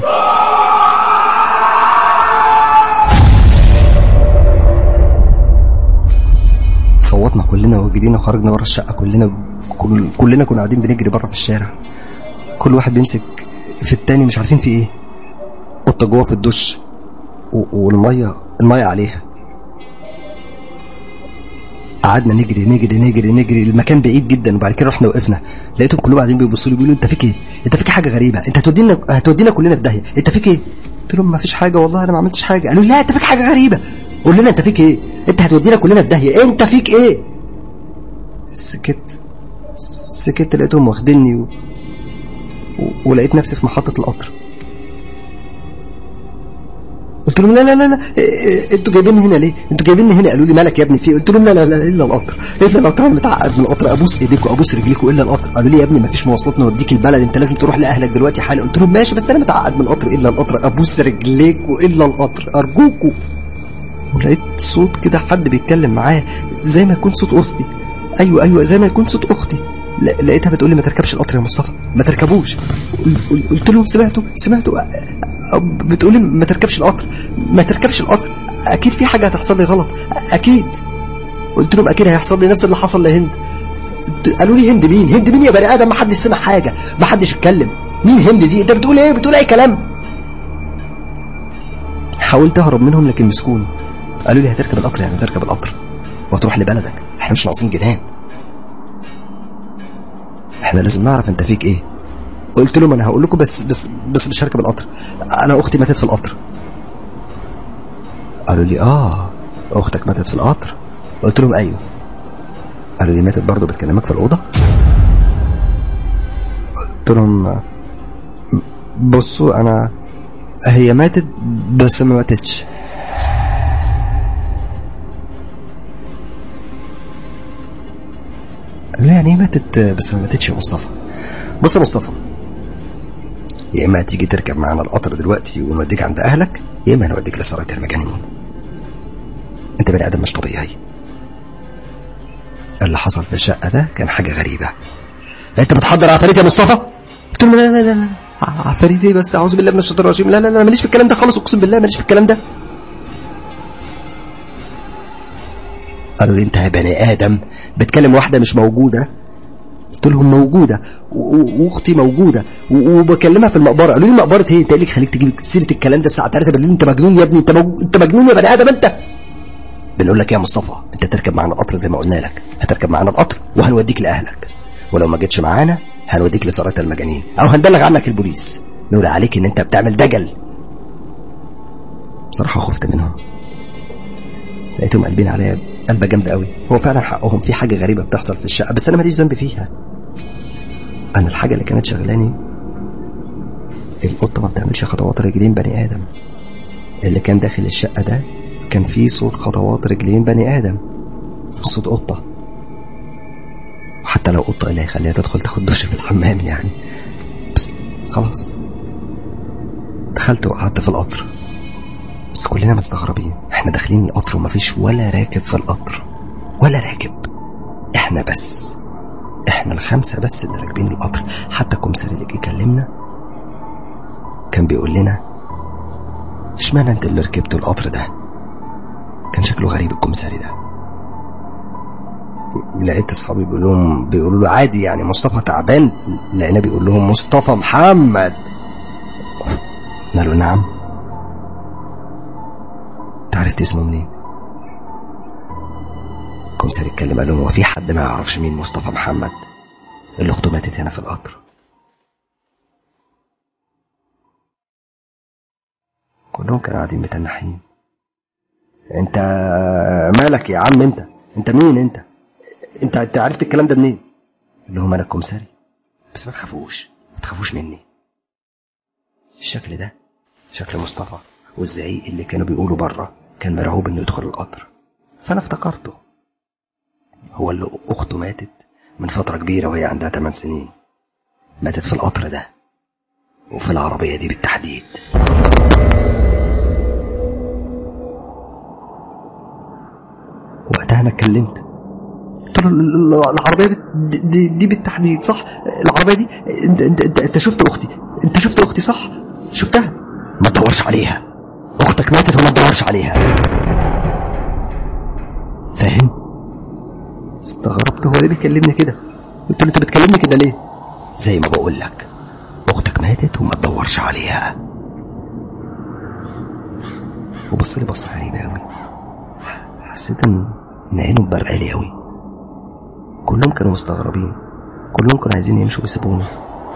صوتنا كلنا وجرينا وخرجنا بره الشقة كلنا كل كلنا كنا قاعدين بنجري بره في الشارع كل واحد بيمسك في التاني مش عارفين في ايه قطة جوه في الدش و- والمية المية عليها قعدنا نجري نجري نجري نجري المكان بعيد جدا وبعد كده رحنا وقفنا لقيتهم كلهم قاعدين بيبصوا لي بيقولوا انت فيك ايه؟ انت فيك حاجه غريبه انت هتودينا هتودينا كلنا في داهيه انت فيك ايه؟ قلت لهم ما فيش حاجه والله انا ما عملتش حاجه قالوا لي لا انت فيك حاجه غريبه قول لنا انت فيك ايه؟ انت هتودينا كلنا في داهيه انت فيك ايه؟ سكت سكت لقيتهم واخديني و... و... ولقيت نفسي في محطه القطر قلت لهم لا لا لا لا إيه- إيه- انتوا جايبيني هنا ليه؟ انتوا جايبيني هنا قالوا لي مالك يا ابني في إيه؟ قلت لهم لا لا لا الا القطر الا القطر انا متعقد من القطر ابوس ايديكم ابوس رجليكم الا القطر قالوا لي يا ابني مفيش مواصلات نوديك البلد انت لازم تروح لاهلك دلوقتي حالا قلت لهم ماشي بس انا متعقد من القطر الا القطر ابوس رجليكم الا القطر ارجوكم ولقيت صوت كده حد بيتكلم معايا زي ما يكون صوت اختي ايوه ايوه زي ما يكون صوت اختي ل- لقيتها بتقول لي ما تركبش القطر يا مصطفى ما تركبوش قل- قل- قلت لهم سمعتوا سمعتوا أ- بتقولي ما تركبش القطر ما تركبش القطر اكيد في حاجه هتحصل لي غلط اكيد قلت لهم اكيد هيحصل لي نفس اللي حصل لهند قالوا لي هند مين هند مين يا بني ادم ما حدش سمع حاجه ما حدش اتكلم مين هند دي انت بتقول ايه بتقول اي كلام حاولت اهرب منهم لكن مسكوني قالوا لي هتركب القطر يعني هتركب القطر وهتروح لبلدك احنا مش ناقصين جنان احنا لازم نعرف انت فيك ايه قلت لهم انا هقول لكم بس بس بس مش هركب القطر انا اختي ماتت في القطر قالوا لي اه اختك ماتت في القطر قلت لهم ايوه قالوا لي ماتت برضه بتكلمك في الاوضه قلت لهم بصوا انا هي ماتت بس ما ماتتش قالوا لي يعني ايه ماتت بس ما ماتتش يا مصطفى بص يا مصطفى يا اما تيجي تركب معانا القطر دلوقتي ونوديك عند اهلك يا اما نوديك لسراية المجانين انت بني ادم مش طبيعي اللي حصل في الشقة ده كان حاجة غريبة انت بتحضر عفاريت يا مصطفى قلت له لا لا لا لا عفاريت ايه بس اعوذ بالله من الشيطان الرجيم لا لا لا ماليش في الكلام ده خالص اقسم بالله ماليش في الكلام ده قالوا لي انت يا بني ادم بتكلم واحده مش موجوده قلت لهم موجوده و- و- واختي موجوده و- وبكلمها في المقبره قالوا لي مقبره ايه انت ايه اللي خليك تجيب سيره الكلام ده الساعه 3 بالليل انت مجنون يا ابني انت موج... انت مجنون يا بني ادم انت بنقول لك يا مصطفى انت تركب معانا القطر زي ما قلنا لك هتركب معانا القطر وهنوديك لاهلك ولو ما جيتش معانا هنوديك لسراية المجانين او هنبلغ عنك البوليس نقول عليك ان انت بتعمل دجل بصراحه خفت منهم لقيتهم قلبين عليا قلبة جامدة قوي هو فعلا حقهم في حاجة غريبة بتحصل في الشقة بس أنا ماليش ذنب فيها أنا الحاجة اللي كانت شغلاني القطة ما بتعملش خطوات رجلين بني آدم اللي كان داخل الشقة ده كان فيه صوت خطوات رجلين بني آدم صوت قطة وحتى لو قطة اللي هيخليها تدخل تاخد دش في الحمام يعني بس خلاص دخلت وقعدت في القطر بس كلنا مستغربين احنا داخلين القطر ومفيش ولا راكب في القطر ولا راكب احنا بس احنا الخمسة بس اللي راكبين القطر حتى الكمساري اللي جه يكلمنا كان بيقول لنا اشمعنى انت اللي ركبتوا القطر ده كان شكله غريب الكمساري ده لقيت اصحابي بيقول لهم بيقولوا له عادي يعني مصطفى تعبان لقينا بيقول لهم مصطفى محمد قالوا نعم انت عرفت اسمه منين الكمساري اتكلم قال لهم هو في حد ما يعرفش مين مصطفى محمد اللي اخته ماتت هنا في القطر كلهم كانوا قاعدين متنحين انت مالك يا عم انت انت مين انت انت انت عرفت الكلام ده منين اللي هم انا الكمساري بس ما تخافوش ما تخافوش مني الشكل ده شكل مصطفى والزعيق اللي كانوا بيقولوا بره كان مرعوب انه يدخل القطر فانا افتكرته هو اللي اخته ماتت من فتره كبيره وهي عندها 8 سنين ماتت في القطر ده وفي العربيه دي بالتحديد وقتها انا اتكلمت قلت له ال- ال- العربيه بت- دي, دي بالتحديد صح العربيه دي انت انت انت, انت شفت اختي انت شفت اختي صح شفتها ما تدورش عليها اختك ماتت وما تدورش عليها فاهم استغربت هو ليه بيكلمني كده قلت له انت بتكلمني كده ليه زي ما بقول لك اختك ماتت وما تدورش عليها وبص لي بصه غريبه قوي حسيت ان ان عينه مبرقالي قوي كلهم كانوا مستغربين كلهم كانوا عايزين يمشوا ويسيبوني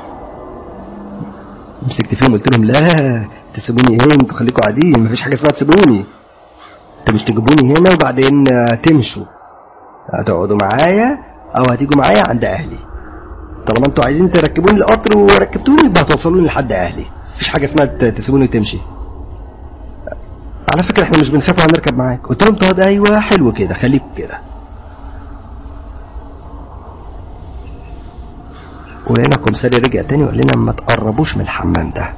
مسكت فيهم قلت لهم لا تسيبوني ايه انتوا خليكم قاعدين مفيش حاجه اسمها تسيبوني انتوا مش تجيبوني هنا وبعدين آه، تمشوا هتقعدوا معايا او هتيجوا معايا عند اهلي طالما انتوا عايزين تركبوني القطر وركبتوني يبقى هتوصلوني لحد اهلي مفيش حاجه اسمها ت- تسيبوني وتمشي على فكره احنا مش بنخاف هنركب معاك قلت لهم طب ايوه حلو كده خليكم كده ولقينا الكمساري رجع تاني وقال لنا ما تقربوش من الحمام ده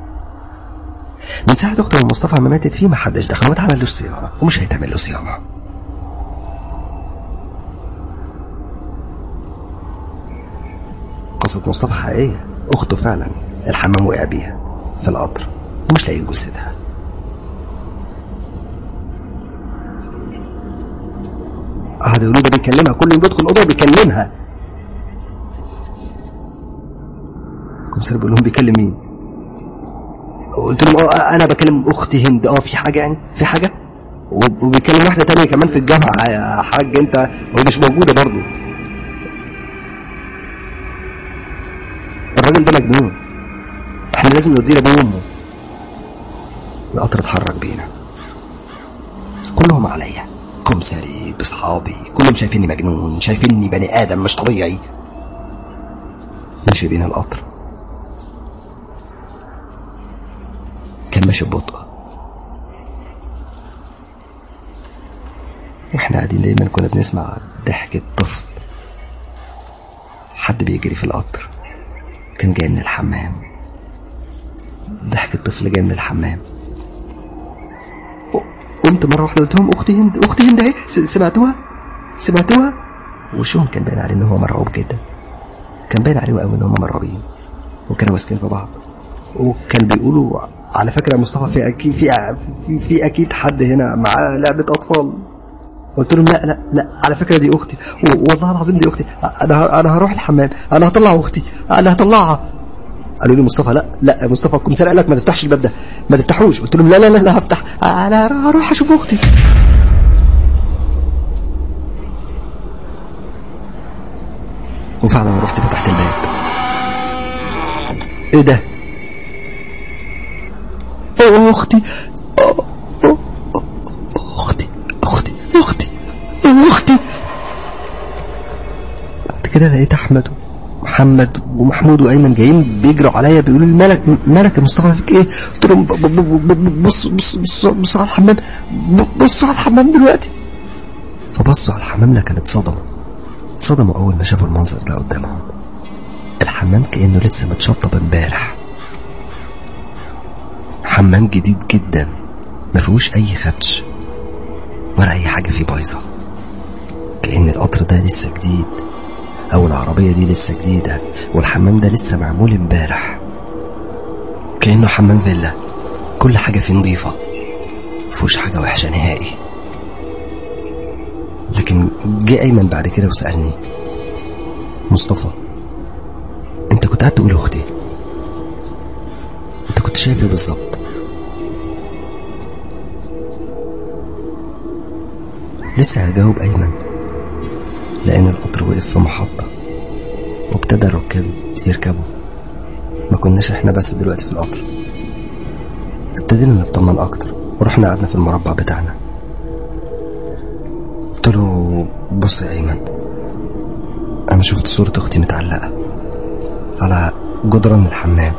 من ساعة أخت أم مصطفى ما ماتت فيه ما حدش دخل وما اتعمل له صيانة ومش هيتعمل له صيانة قصة مصطفى حقيقية أخته فعلا الحمام وقع بيها في القطر ومش لاقي جثتها قعدوا يقولوا ده بيكلمها كل يوم بيدخل الأوضة وبيكلمها الكمساري بيقول لهم بيكلم مين؟ قلت لهم اه انا بكلم اختي هند اه في حاجه يعني في حاجه وب- وبيكلم واحده تانية كمان في الجامعه يا حاج انت هو مش موجوده برضو الراجل ده مجنون احنا لازم نوديه لابوه وامه القطر اتحرك بينا كلهم عليا كمساري باصحابي كلهم شايفيني مجنون شايفيني بني ادم مش طبيعي مشي بينا القطر كان ماشي ببطء واحنا قاعدين دايما كنا بنسمع ضحك الطفل حد بيجري في القطر كان جاي من الحمام ضحك الطفل جاي من الحمام قمت مرة واحدة قلت لهم أختي هند أختي هند أهي س- سمعتوها سمعتوها وشهم كان باين عليه إن هو مرعوب جدا كان باين عليهم قوي إن هم مرعوبين وكانوا ماسكين في بعض وكان بيقولوا على فكرة يا مصطفى في أكيد في في, في أكيد حد هنا معاه لعبة أطفال قلت لهم لا لا لا على فكرة دي أختي و- والله العظيم دي أختي أنا ه- أنا هروح الحمام أنا هطلع أختي أنا هطلعها قالوا لي مصطفى لا لا مصطفى الكمساري قال لك ما تفتحش الباب ده ما تفتحوش قلت لهم لا لا لا, لا هفتح انا هروح اشوف اختي وفعلا رحت فتحت الباب ايه ده أوه، اختي أوه، أوه، أوه، اختي اختي اختي اختي بعد كده لقيت احمد ومحمد ومحمود وايمن جايين بيجروا عليا بيقولوا لي مالك مالك يا مصطفى فيك ايه قلت لهم ب- ب- ب- ب- بص بص بص بص على الحمام ب- بصوا على الحمام دلوقتي فبصوا على الحمام لكن اتصدموا اتصدموا اول ما شافوا المنظر ده قدامهم الحمام كانه لسه متشطب امبارح حمام جديد جدا ما فيهوش اي خدش ولا اي حاجه فيه بايظه كأن القطر ده لسه جديد أو العربية دي لسه جديدة والحمام ده لسه معمول امبارح كأنه حمام فيلا كل حاجة فيه نظيفة مفيهوش حاجة وحشة نهائي لكن جه أيمن بعد كده وسألني مصطفى انت كنت قاعد تقول اختي انت كنت شايف ايه بالظبط لسه هجاوب ايمن لان القطر وقف في محطة وابتدى الركاب يركبوا ما كناش احنا بس دلوقتي في القطر ابتدينا نطمن اكتر ورحنا قعدنا في المربع بتاعنا قلت له بص يا ايمن انا شفت صورة اختي متعلقة على جدران الحمام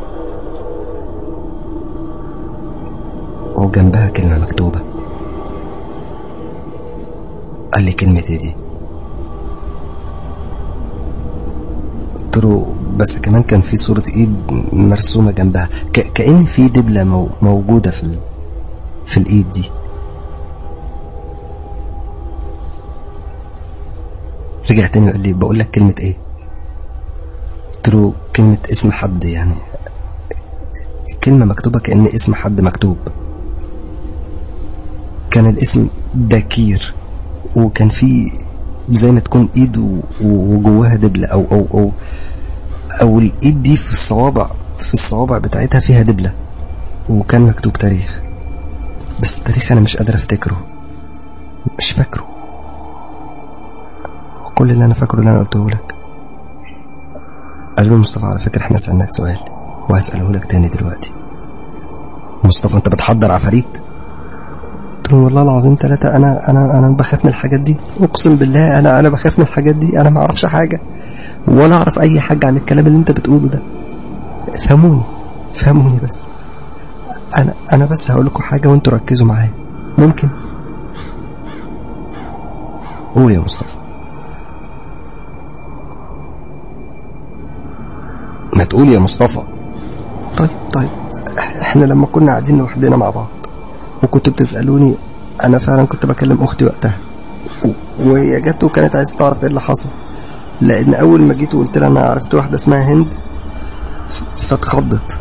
وجنبها كلمة مكتوبة قال لي كلمة ايه دي قلت له بس كمان كان في صورة ايد مرسومة جنبها ك... كأن في دبلة مو... موجودة في ال... في الايد دي رجع تاني وقال لي بقول لك كلمة ايه قلت له كلمة اسم حد يعني كلمة مكتوبة كأن اسم حد مكتوب كان الاسم بكير وكان في زي ما تكون ايد و- وجواها دبلة او او او او الايد دي في الصوابع في الصوابع بتاعتها فيها دبلة وكان مكتوب تاريخ بس التاريخ انا مش قادر افتكره مش فاكره كل اللي انا فاكره اللي انا قلته لك قال له مصطفى على فكرة احنا سألناك سؤال وهسأله لك تاني دلوقتي مصطفى انت بتحضر عفاريت قلت له والله العظيم ثلاثة أنا أنا أنا بخاف من الحاجات دي أقسم بالله أنا أنا بخاف من الحاجات دي أنا ما أعرفش حاجة ولا أعرف أي حاجة عن الكلام اللي أنت بتقوله ده فهموني فهموني بس أنا أنا بس هقول لكم حاجة وأنتوا ركزوا معايا ممكن قول يا مصطفى ما تقول يا مصطفى طيب طيب احنا لما كنا قاعدين لوحدنا مع بعض وكنت بتسألوني انا فعلا كنت بكلم اختي وقتها و- وهي جت وكانت عايزه تعرف ايه اللي حصل لان اول ما جيت وقلت لها انا عرفت واحده اسمها هند ف- فاتخضت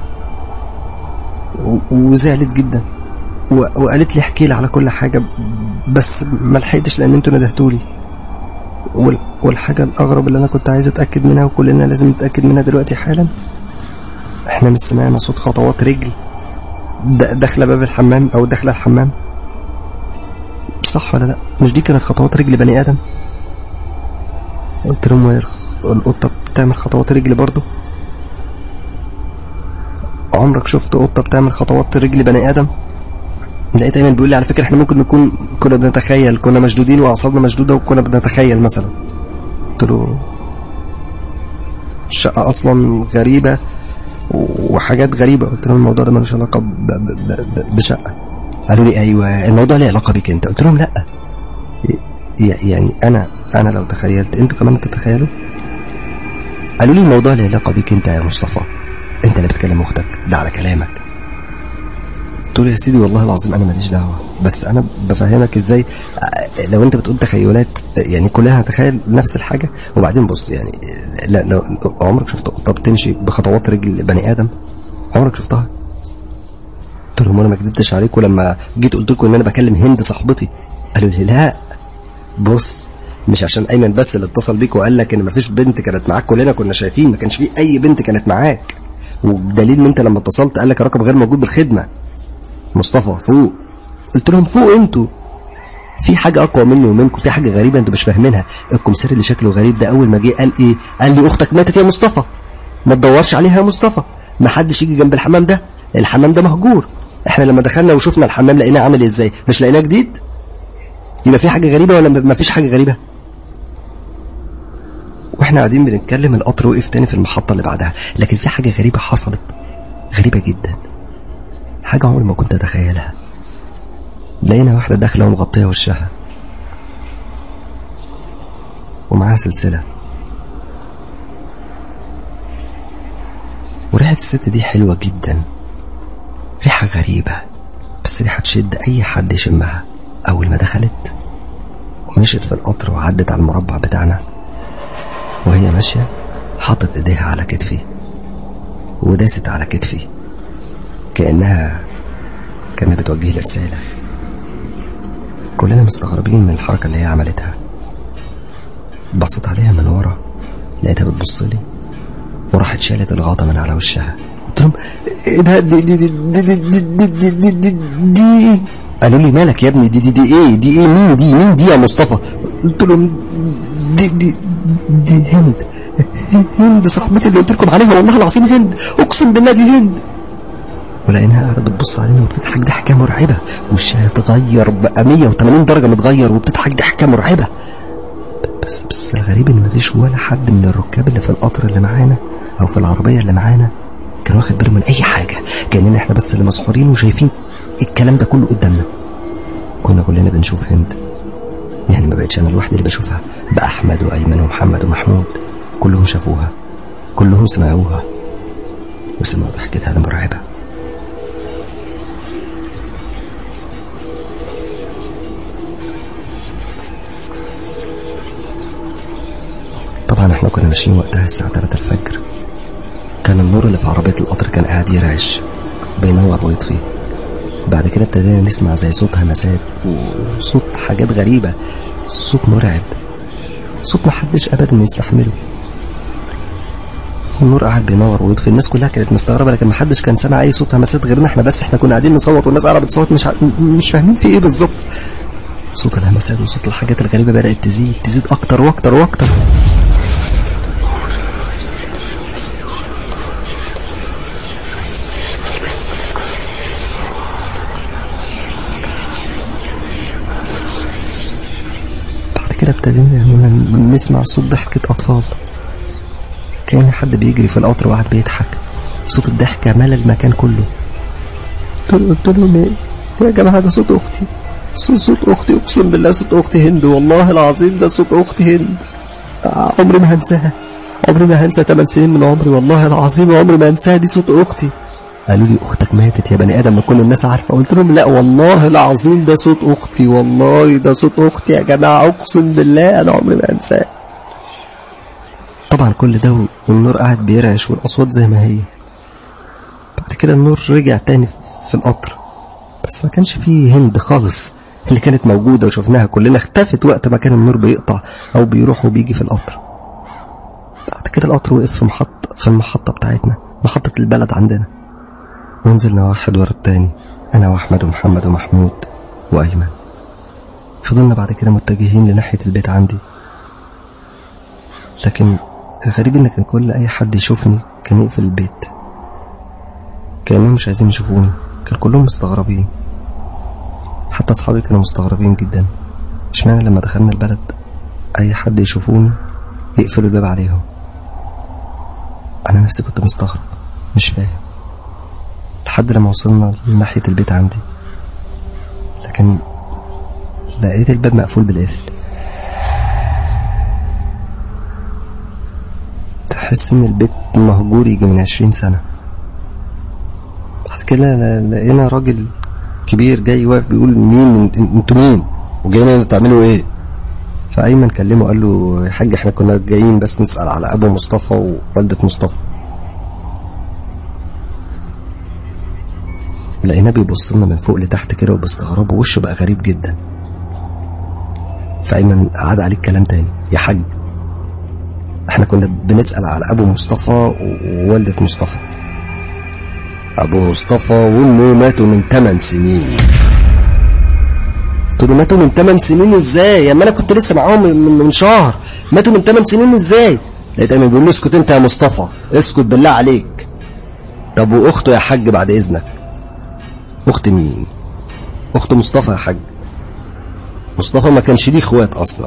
و- وزعلت جدا و- وقالت لي احكي لي على كل حاجه بس ما لحقتش لان انتوا ندهتولي وال- والحاجه الاغرب اللي انا كنت عايز اتاكد منها وكلنا لازم نتاكد منها دلوقتي حالا احنا مش سمعنا صوت خطوات رجل د- داخله باب الحمام او داخله الحمام صح ولا لا مش دي كانت خطوات رجل بني ادم قلت لهم وهي الخ- القطه بتعمل خطوات رجل برضه عمرك شفت قطه بتعمل خطوات رجل بني ادم لقيت ايمن بيقول لي على فكره احنا ممكن نكون كنا بنتخيل كنا مشدودين واعصابنا مشدوده وكنا بنتخيل مثلا قلت له الشقه اصلا غريبه وحاجات غريبه قلت لهم الموضوع ده ملوش علاقه ب- ب- ب- بشقه قالوا لي ايوه الموضوع له علاقه بيك انت قلت لهم لا ي- يعني انا انا لو تخيلت انتوا كمان تتخيلوا قالوا لي الموضوع له علاقه بيك انت يا مصطفى انت اللي بتكلم اختك ده على كلامك قلت له يا سيدي والله العظيم انا ماليش دعوه بس انا بفهمك ازاي آه، لو انت بتقول تخيلات آه، يعني كلنا هنتخيل نفس الحاجه وبعدين بص يعني آه، لا لو عمرك شفت قطه بتمشي بخطوات رجل بني ادم عمرك شفتها قلت لهم انا ما كدبتش عليكم لما جيت قلت لكم ان انا بكلم هند صاحبتي قالوا لي لا بص مش عشان ايمن بس اللي اتصل بيك وقال لك ان مفيش بنت كانت معاك كلنا كنا شايفين ما كانش في اي بنت كانت معاك والدليل ان انت لما اتصلت قال لك الرقم غير موجود بالخدمه مصطفى فوق قلت لهم فوق انتوا في حاجة أقوى مني ومنكم في حاجة غريبة أنتوا مش فاهمينها الكمسار اللي شكله غريب ده أول ما جه قال إيه قال لي أختك ماتت يا مصطفى ما تدورش عليها يا مصطفى ما حدش يجي جنب الحمام ده الحمام ده مهجور احنا لما دخلنا وشفنا الحمام لقيناه عامل ازاي مش لقيناه جديد يبقى في حاجة غريبة ولا ما فيش حاجة غريبة واحنا قاعدين بنتكلم القطر وقف تاني في المحطة اللي بعدها لكن في حاجة غريبة حصلت غريبة جدا حاجة عمري ما كنت أتخيلها لقينا واحدة داخلة ومغطية وشها ومعاها سلسلة وريحة الست دي حلوة جدا ريحة غريبة بس ريحة تشد أي حد يشمها أول ما دخلت ومشيت في القطر وعدت على المربع بتاعنا وهي ماشية حطت ايديها على كتفي وداست على كتفي كأنها كانت بتوجه لي رسالة كلنا مستغربين من الحركة اللي هي عملتها بصيت عليها من ورا لقيتها بتبص لي وراحت شالت الغطا من على وشها قلت لهم ايه ده دي دي دي دي دي دي دي دي دي دي دي قالوا لي مالك يا ابني دي دي دي ايه دي ايه مين دي مين دي يا مصطفى قلت لهم دي دي دي هند هند صاحبتي اللي قلت لكم عليها والله العظيم هند اقسم بالله دي هند ولقيناها قاعده بتبص علينا وبتضحك ضحكه مرعبه وشها اتغير بقى 180 درجه متغير وبتضحك ضحكه مرعبه بس بس الغريب ان مفيش ولا حد من الركاب اللي في القطر اللي معانا او في العربيه اللي معانا كان واخد باله من اي حاجه كاننا احنا بس اللي مسحورين وشايفين الكلام ده كله قدامنا كنا كلنا بنشوف هند يعني ما بقتش انا لوحدي اللي بشوفها بقى احمد وايمن ومحمد ومحمود كلهم شافوها كلهم سمعوها وسمعوا ضحكتها المرعبه طبعا احنا كنا ماشيين وقتها الساعة 3 الفجر كان النور اللي في عربية القطر كان قاعد يرعش بينور ويطفي بعد كده ابتدينا نسمع زي صوت همسات وصوت حاجات غريبة صوت مرعب صوت محدش أبدا يستحمله النور قاعد بينور ويطفي الناس كلها كانت مستغربة لكن محدش كان سامع أي صوت همسات غيرنا احنا بس احنا كنا قاعدين نصوت والناس قاعدة بتصوت مش ع... مش فاهمين في ايه بالظبط صوت الهمسات وصوت الحاجات الغريبة بدأت تزيد تزيد أكتر وأكتر وأكتر بعد كده ابتدينا نسمع صوت ضحكة أطفال كأن حد بيجري في القطر وقاعد بيضحك صوت الضحكة ملا المكان كله قلت لهم ايه يا جماعة ده صوت أختي صوت صوت أختي أقسم بالله صوت أختي هند والله العظيم ده صوت أختي هند عمري ما هنساها عمري ما هنسى 8 سنين من عمري والله العظيم عمري ما هنساها دي صوت أختي قالوا لي أختك ماتت يا بني آدم ما كل الناس عارفة قلت لهم لا والله العظيم ده صوت أختي والله ده صوت أختي يا جماعة أقسم بالله أنا عمري ما هنساه طبعا كل ده والنور قاعد بيرعش والأصوات زي ما هي بعد كده النور رجع تاني في القطر بس ما كانش فيه هند خالص اللي كانت موجودة وشفناها كلنا اختفت وقت ما كان النور بيقطع أو بيروح وبيجي في القطر بعد كده القطر وقف في محطة في المحطة بتاعتنا محطة البلد عندنا ونزلنا واحد ورا التاني أنا وأحمد ومحمد ومحمود وأيمن فضلنا بعد كده متجهين لناحية البيت عندي لكن الغريب إن كان كل أي حد يشوفني كان يقفل البيت كأنهم مش عايزين يشوفوني كان كلهم مستغربين حتى أصحابي كانوا مستغربين جدا اشمعنى لما دخلنا البلد أي حد يشوفوني يقفلوا الباب عليهم أنا نفسي كنت مستغرب مش فاهم لحد لما وصلنا لناحية البيت عندي لكن لقيت الباب مقفول بالقفل تحس ان البيت مهجور يجي من عشرين سنة بعد كده ل- لقينا راجل كبير جاي واقف بيقول مين إن- انتوا مين وجايين هنا تعملوا ايه فأيمن كلمه قال له يا حاج احنا كنا جايين بس نسأل على أبو مصطفى ووالدة مصطفى لقيناه بيبص لنا من فوق لتحت كده وباستغراب ووشه بقى غريب جدا فأيمن عاد عليه الكلام تاني يا حاج احنا كنا بنسأل على أبو مصطفى ووالدة مصطفى أبو مصطفى وأمه ماتوا من 8 سنين قلت له ماتوا من 8 سنين ازاي؟ يا ما انا كنت لسه معاهم من, من, من شهر ماتوا من 8 سنين ازاي؟ لقيت ايمن بيقول له اسكت انت يا مصطفى اسكت بالله عليك طب واخته يا حاج بعد اذنك اخت مين؟ اخت مصطفى يا حاج مصطفى ما كانش ليه اخوات اصلا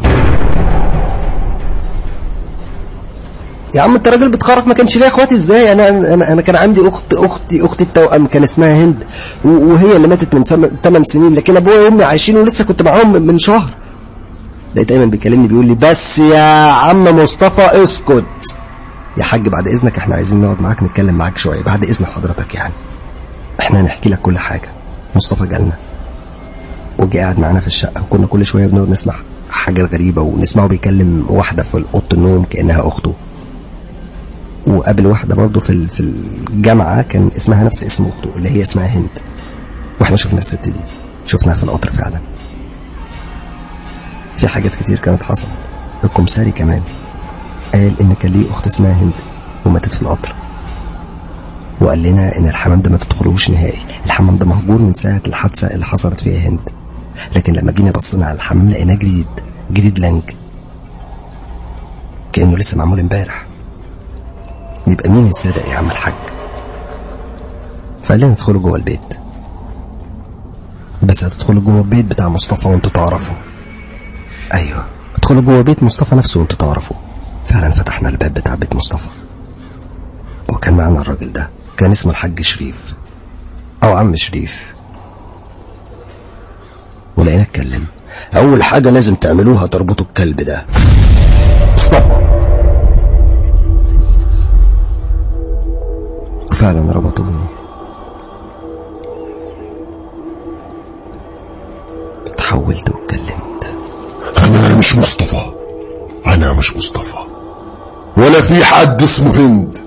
يا عم انت راجل بتخرف ما كانش ليا اخوات ازاي انا انا انا كان عندي اخت اختي اختي التوأم كان اسمها هند و- وهي اللي ماتت من 8 سنين لكن ابويا وامي عايشين ولسه كنت معاهم من- من شهر لقيت ايمن بيكلمني بيقول لي بس يا عم مصطفى اسكت يا حاج بعد اذنك احنا عايزين نقعد معاك نتكلم معاك شويه بعد اذن حضرتك يعني احنا هنحكي لك كل حاجه مصطفى جالنا وجي قاعد معانا في الشقه وكنا كل شويه بنقعد نسمع حاجه غريبه ونسمعه بيكلم واحده في اوضه النوم كانها اخته وقابل واحدة برضه في ال- في الجامعة كان اسمها نفس اسم أخته اللي هي اسمها هند واحنا شفنا الست دي شفناها في القطر فعلا في حاجات كتير كانت حصلت الكمساري كمان قال إن كان ليه أخت اسمها هند وماتت في القطر وقال لنا إن الحمام ده ما تدخلوش نهائي الحمام ده مهجور من ساعة الحادثة اللي حصلت فيها هند لكن لما جينا بصينا على الحمام لقيناه جديد جديد لانج كأنه لسه معمول امبارح يبقى مين الصادق يا عم الحاج فقال لنا ادخلوا جوه البيت بس هتدخلوا جوه البيت بتاع مصطفى وانتوا تعرفوا ايوه ادخلوا جوه بيت مصطفى نفسه وانتوا تعرفوا فعلا فتحنا الباب بتاع بيت مصطفى وكان معانا الراجل ده كان اسمه الحاج شريف او عم شريف ولقينا اتكلم اول حاجه لازم تعملوها تربطوا الكلب ده مصطفى وفعلا ربطوه اتحولت واتكلمت أنا مش مصطفى أنا مش مصطفى ولا في حد اسمه هند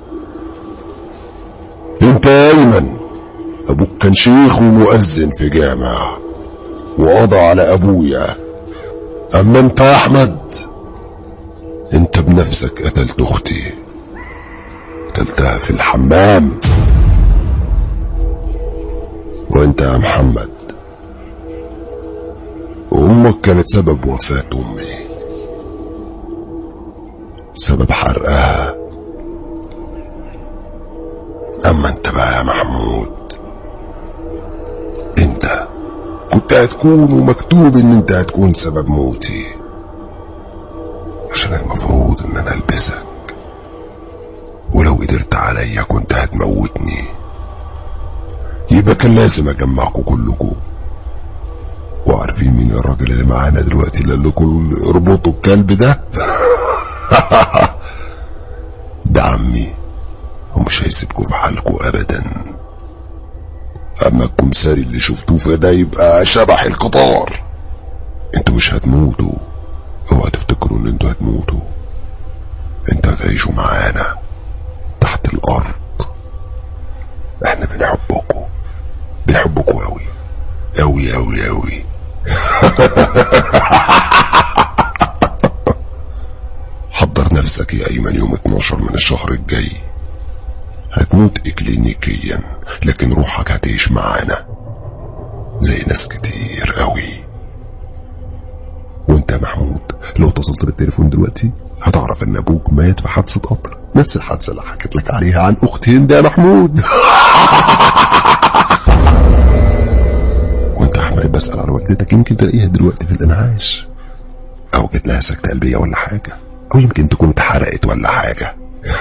أنت يا أيمن أبوك كان شيخ ومؤذن في جامع وقضى على أبويا أما أنت يا أحمد أنت بنفسك قتلت أختي قتلتها في الحمام وأنت يا محمد وأمك كانت سبب وفاة أمي سبب حرقها أما أنت بقى يا محمود أنت كنت هتكون ومكتوب إن أنت هتكون سبب موتي عشان المفروض إن أنا ألبسك ولو قدرت عليا كنت هتموتني يبقى كان لازم أجمعكم كلكم وعارفين مين الراجل اللي معانا دلوقتي اللي قال لكم اربطوا الكلب ده ده عمي ومش هيسيبكم في حالكم ابدا اما الكمساري اللي شفتوه فده يبقى شبح القطار انتوا مش هتموتوا اوعى تفتكروا ان انتوا هتموتوا انتوا هتعيشوا معانا تحت الارض احنا بنحبكم بنحبكم قوي قوي قوي قوي حضر نفسك يا ايمن يوم 12 من الشهر الجاي هتموت اكلينيكيا لكن روحك هتعيش معانا زي ناس كتير قوي وانت يا محمود لو اتصلت بالتليفون دلوقتي هتعرف ان ابوك مات في حادثه قطر نفس الحادثه اللي حكيت لك عليها عن اختي هند يا محمود وانت يا احمد بسال على والدتك يمكن تلاقيها دلوقتي في الانعاش او جات لها سكته قلبيه ولا حاجه او يمكن تكون اتحرقت ولا حاجه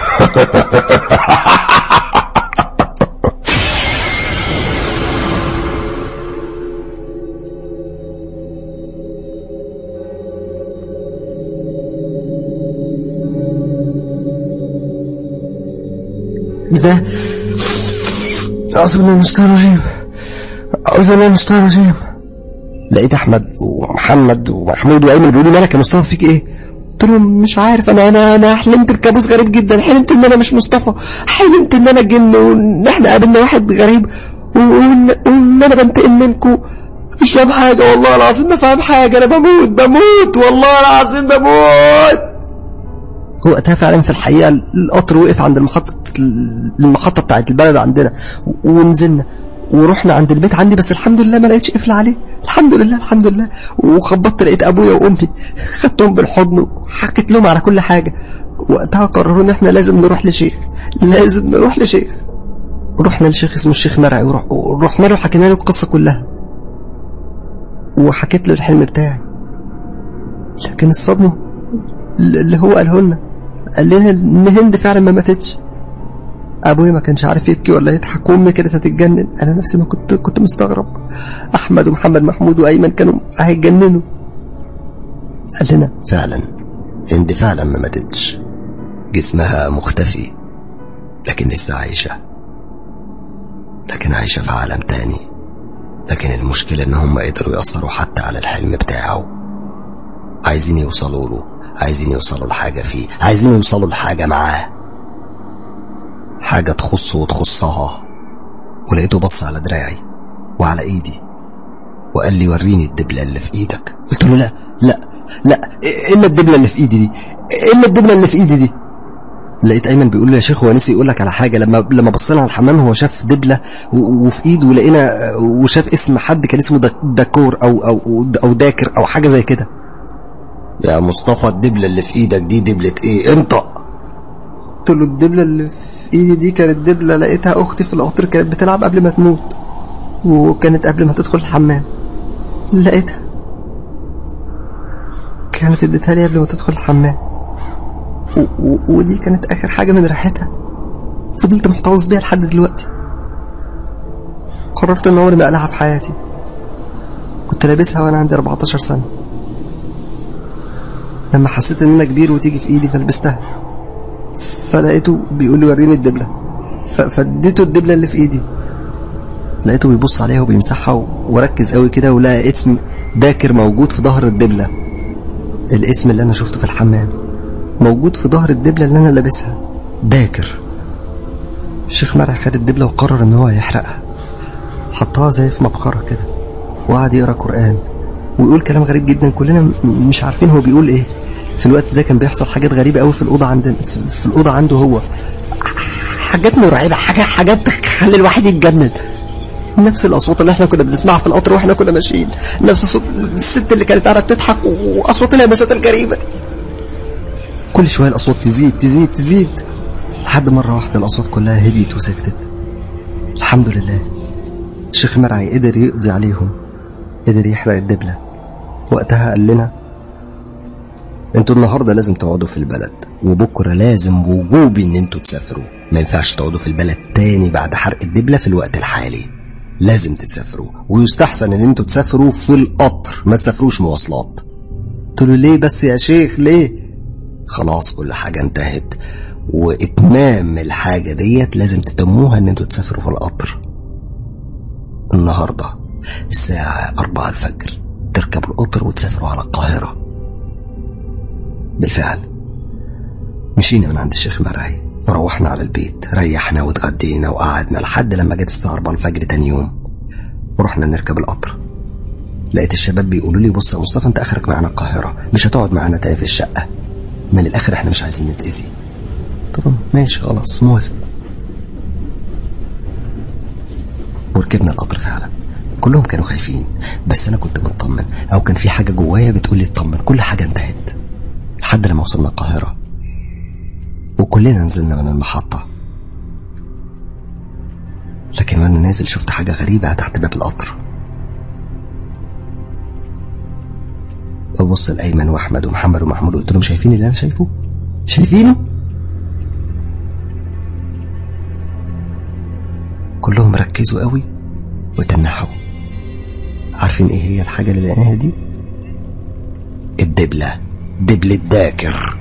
مش ده أعوذ بالله من الشيطان الرجيم أعوذ بالله من الشيطان الرجيم لقيت أحمد ومحمد ومحمود وأيمن بيقولوا مالك يا مصطفى فيك إيه؟ قلت لهم مش عارف أنا أنا أنا حلمت بكابوس غريب جدا حلمت إن أنا مش مصطفى حلمت إن أنا جن وإن إحنا قابلنا واحد غريب وإن وإن أنا بنتقم منكم مش فاهم حاجة والله العظيم ما فاهم حاجة أنا بموت بموت والله العظيم بموت هو وقتها فعلا في الحقيقة القطر وقف عند المحطة المحطة بتاعت البلد عندنا و- ونزلنا ورحنا عند البيت عندي بس الحمد لله ما لقيتش قفل عليه الحمد لله الحمد لله وخبطت لقيت ابويا وامي خدتهم بالحضن وحكيت لهم على كل حاجة وقتها قرروا ان احنا لازم نروح لشيخ لازم نروح لشيخ رحنا لشيخ اسمه الشيخ مرعي ورح- ورحنا له وحكينا له القصة كلها وحكيت له الحلم بتاعي لكن الصدمة اللي هو قاله لنا قال لنا ان هند فعلا ما ماتتش ابويا ما كانش عارف يبكي ولا يضحك وامي كانت هتتجنن انا نفسي ما كنت كنت مستغرب احمد ومحمد محمود وايمن كانوا هيتجننوا قال لنا فعلا هند فعلا ما ماتتش جسمها مختفي لكن لسه عايشة لكن عايشة في عالم تاني لكن المشكلة ان هم قدروا يأثروا حتى على الحلم بتاعه عايزين يوصلوا له عايزين يوصلوا لحاجة فيه عايزين يوصلوا لحاجة معاه حاجة تخصه وتخصها ولقيته بص على دراعي وعلى ايدي وقال لي وريني الدبلة اللي في ايدك قلت له لا لا لا الا الدبلة اللي في ايدي دي الا الدبلة اللي في ايدي دي لقيت ايمن بيقول لي يا شيخ هو نسي يقول لك على حاجه لما لما بصينا على الحمام هو شاف دبله و- وفي ايده لقينا وشاف اسم حد كان اسمه دك- داكور او او او داكر او حاجه زي كده يا مصطفى الدبله اللي في ايدك دي دبله ايه انطق قلت له الدبله اللي في ايدي دي كانت دبله لقيتها اختي في القطر كانت بتلعب قبل ما تموت وكانت قبل ما تدخل الحمام لقيتها كانت اديتها لي قبل ما تدخل الحمام و- و- ودي كانت اخر حاجه من ريحتها فضلت محتفظ بيها لحد دلوقتي قررت ان عمري ما اقلعها في حياتي كنت لابسها وانا عندي 14 سنه لما حسيت ان انا كبير وتيجي في ايدي فلبستها فلقيته بيقول لي وريني الدبله ف- فاديته الدبله اللي في ايدي لقيته بيبص عليها وبيمسحها و- وركز قوي كده ولقى اسم داكر موجود في ظهر الدبله الاسم اللي انا شفته في الحمام موجود في ظهر الدبله اللي انا لابسها داكر الشيخ مرعي خد الدبله وقرر ان هو يحرقها حطها زي في مبخره كده وقعد يقرا قران ويقول كلام غريب جدا كلنا م- مش عارفين هو بيقول ايه في الوقت ده كان بيحصل حاجات غريبه قوي في الاوضه عندنا في, في الاوضه عنده هو حاجات مرعبه حاجه حاجات تخلي الواحد يتجنن نفس الاصوات اللي احنا كنا بنسمعها في القطر واحنا كنا ماشيين نفس صوت الست اللي كانت قاعده بتضحك واصوات الهمسات الغريبه كل شويه الاصوات تزيد تزيد تزيد لحد مره واحده الاصوات كلها هديت وسكتت الحمد لله الشيخ مرعي قدر يقضي عليهم قدر يحرق الدبله وقتها قال لنا انتوا النهارده لازم تقعدوا في البلد وبكره لازم وجوبي ان انتوا تسافروا ما ينفعش تقعدوا في البلد تاني بعد حرق الدبله في الوقت الحالي لازم تسافروا ويستحسن ان انتوا تسافروا في القطر ما تسافروش مواصلات قلت له ليه بس يا شيخ ليه خلاص كل حاجة انتهت وإتمام الحاجة ديت لازم تتموها إن انتوا تسافروا في القطر النهاردة الساعة أربعة الفجر تركبوا القطر وتسافروا على القاهرة بالفعل مشينا من عند الشيخ مرعي وروحنا على البيت ريحنا واتغدينا وقعدنا لحد لما جت الساعة 4 الفجر تاني يوم ورحنا نركب القطر لقيت الشباب بيقولوا لي بص يا مصطفى انت اخرك معانا القاهرة مش هتقعد معانا تاني في الشقة من الاخر احنا مش عايزين نتأذي قلت لهم ماشي خلاص موافق وركبنا القطر فعلا كلهم كانوا خايفين بس انا كنت مطمن او كان في حاجه جوايا بتقول لي اطمن كل حاجه انتهت لحد لما وصلنا القاهره وكلنا نزلنا من المحطه لكن وانا نازل شفت حاجه غريبه تحت باب القطر ببص لايمن واحمد ومحمد ومحمود قلت لهم شايفين اللي انا شايفه شايفينه كلهم ركزوا قوي وتنحوا عارفين ايه هي الحاجه اللي لقيناها دي الدبله دبله داكر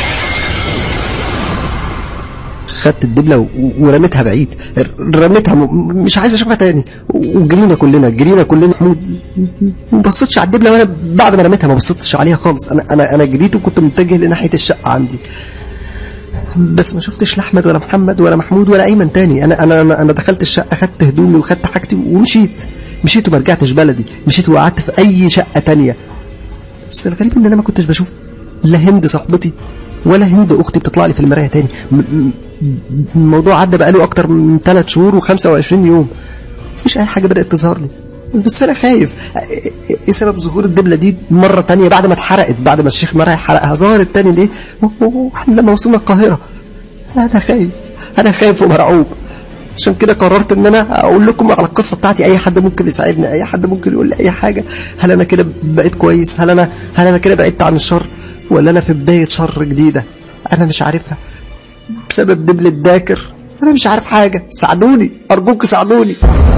خدت الدبله و- ورميتها بعيد رميتها م- مش عايز اشوفها تاني وجرينا كلنا جرينا كلنا محمود ما بصيتش على الدبله وانا بعد ما رميتها ما بصيتش عليها خالص انا انا انا جريت وكنت متجه لناحيه الشقه عندي بس ما شفتش لا احمد ولا محمد ولا محمود ولا ايمن تاني انا انا انا, أنا دخلت الشقه خدت هدومي وخدت حاجتي ومشيت مشيت وما رجعتش بلدي مشيت وقعدت في اي شقه تانية بس الغريب ان انا ما كنتش بشوف لا هند صاحبتي ولا هند اختي بتطلع لي في المرايه تاني م- م- الموضوع عدى بقاله اكتر من 3 شهور و25 يوم مفيش اي حاجه بدات تظهر لي بس انا خايف ايه سبب ظهور الدبله دي مره تانية بعد ما اتحرقت بعد ما الشيخ مرعي حرقها ظهرت تاني ليه واحنا لما وصلنا القاهره انا خايف انا خايف ومرعوب عشان كده قررت ان انا اقول لكم على القصه بتاعتي اي حد ممكن يساعدني اي حد ممكن يقول لي اي حاجه هل انا كده بقيت كويس هل انا هل انا كده بعدت عن الشر ولا انا في بدايه شر جديده انا مش عارفها بسبب دبلة داكر انا مش عارف حاجه ساعدوني ارجوك ساعدوني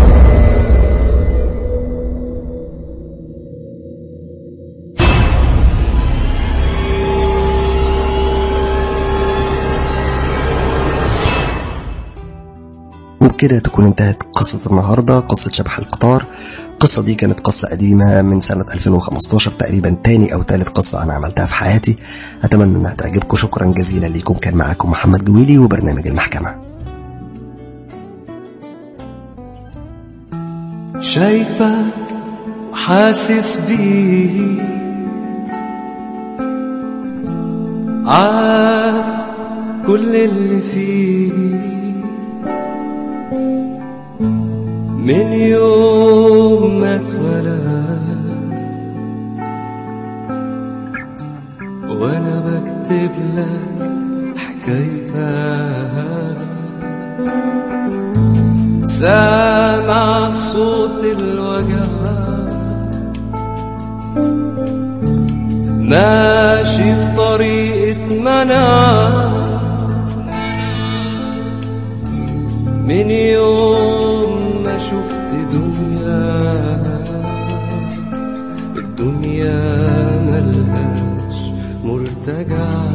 وبكده تكون انتهت قصة النهاردة قصة شبح القطار القصة دي كانت قصة قديمة من سنة 2015 تقريبا تاني أو تالت قصة أنا عملتها في حياتي أتمنى أنها تعجبكم شكرا جزيلا ليكم كان معاكم محمد جويلي وبرنامج المحكمة شايفك وحاسس بيه عارف كل اللي فيه من يوم ما اتولد وانا بكتب لك حكايتها سامع صوت الوجع ماشي في طريقة منع من يوم ما شفت دنيا الدنيا ملهاش مرتجع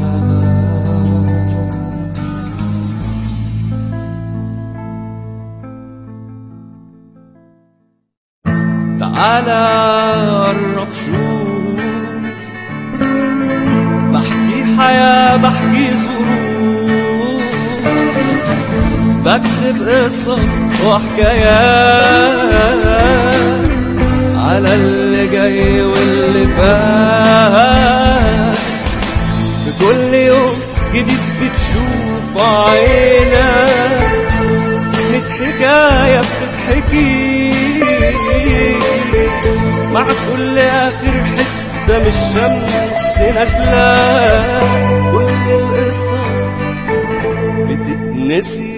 تعالى قرب شوف بحكي حياة بحكي ظروف بكتب قصص وحكايات على اللي جاي واللي فات بكل يوم جديد بتشوف عينك ميت حكاية بتتحكي مع كل آخر حتة من الشمس نازلة كل القصص بتتنسي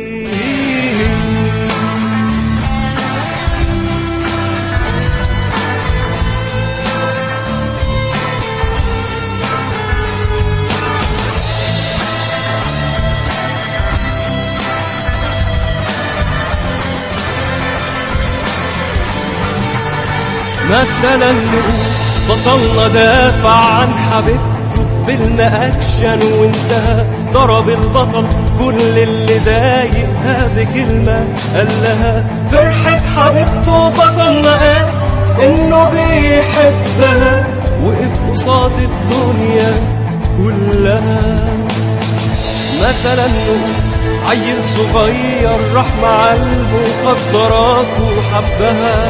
مثلا نقول بطلنا دافع عن حبيبته في فيلم اكشن وانتهى ضرب البطل كل اللي ضايقها بكلمة قال لها فرحة حبيبته بطلنا قال انه بيحبها وقف قصاد الدنيا كلها مثلا نقول عيل صغير راح مع المخدرات وحبها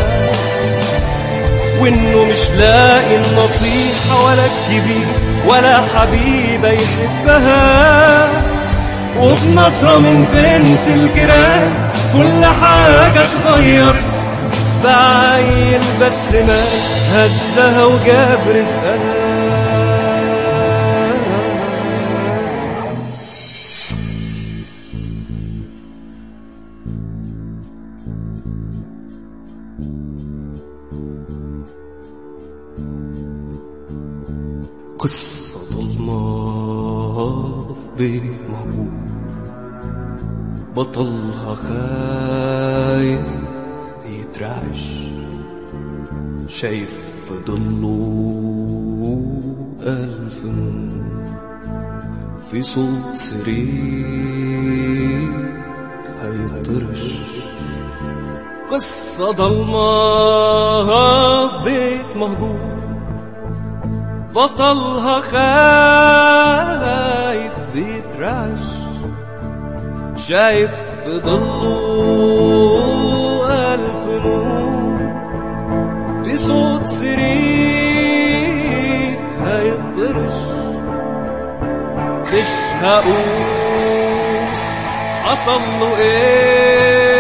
وانه مش لاقي النصيحة ولا الكبير ولا حبيبة يحبها وبنظرة من بنت الجيران كل حاجة اتغير بعيل بس ما هزها وجاب رزقها قصة ضلمة في بيت مهجور بطلها خايف يترعش شايف في ضله ألف نور في صوت سرير هيطرش قصة ضلمة في بيت مهجور بطلها خايف بيترعش شايف في ضله ألف نور في صوت سرير هيطرش مش هقول حصل له ايه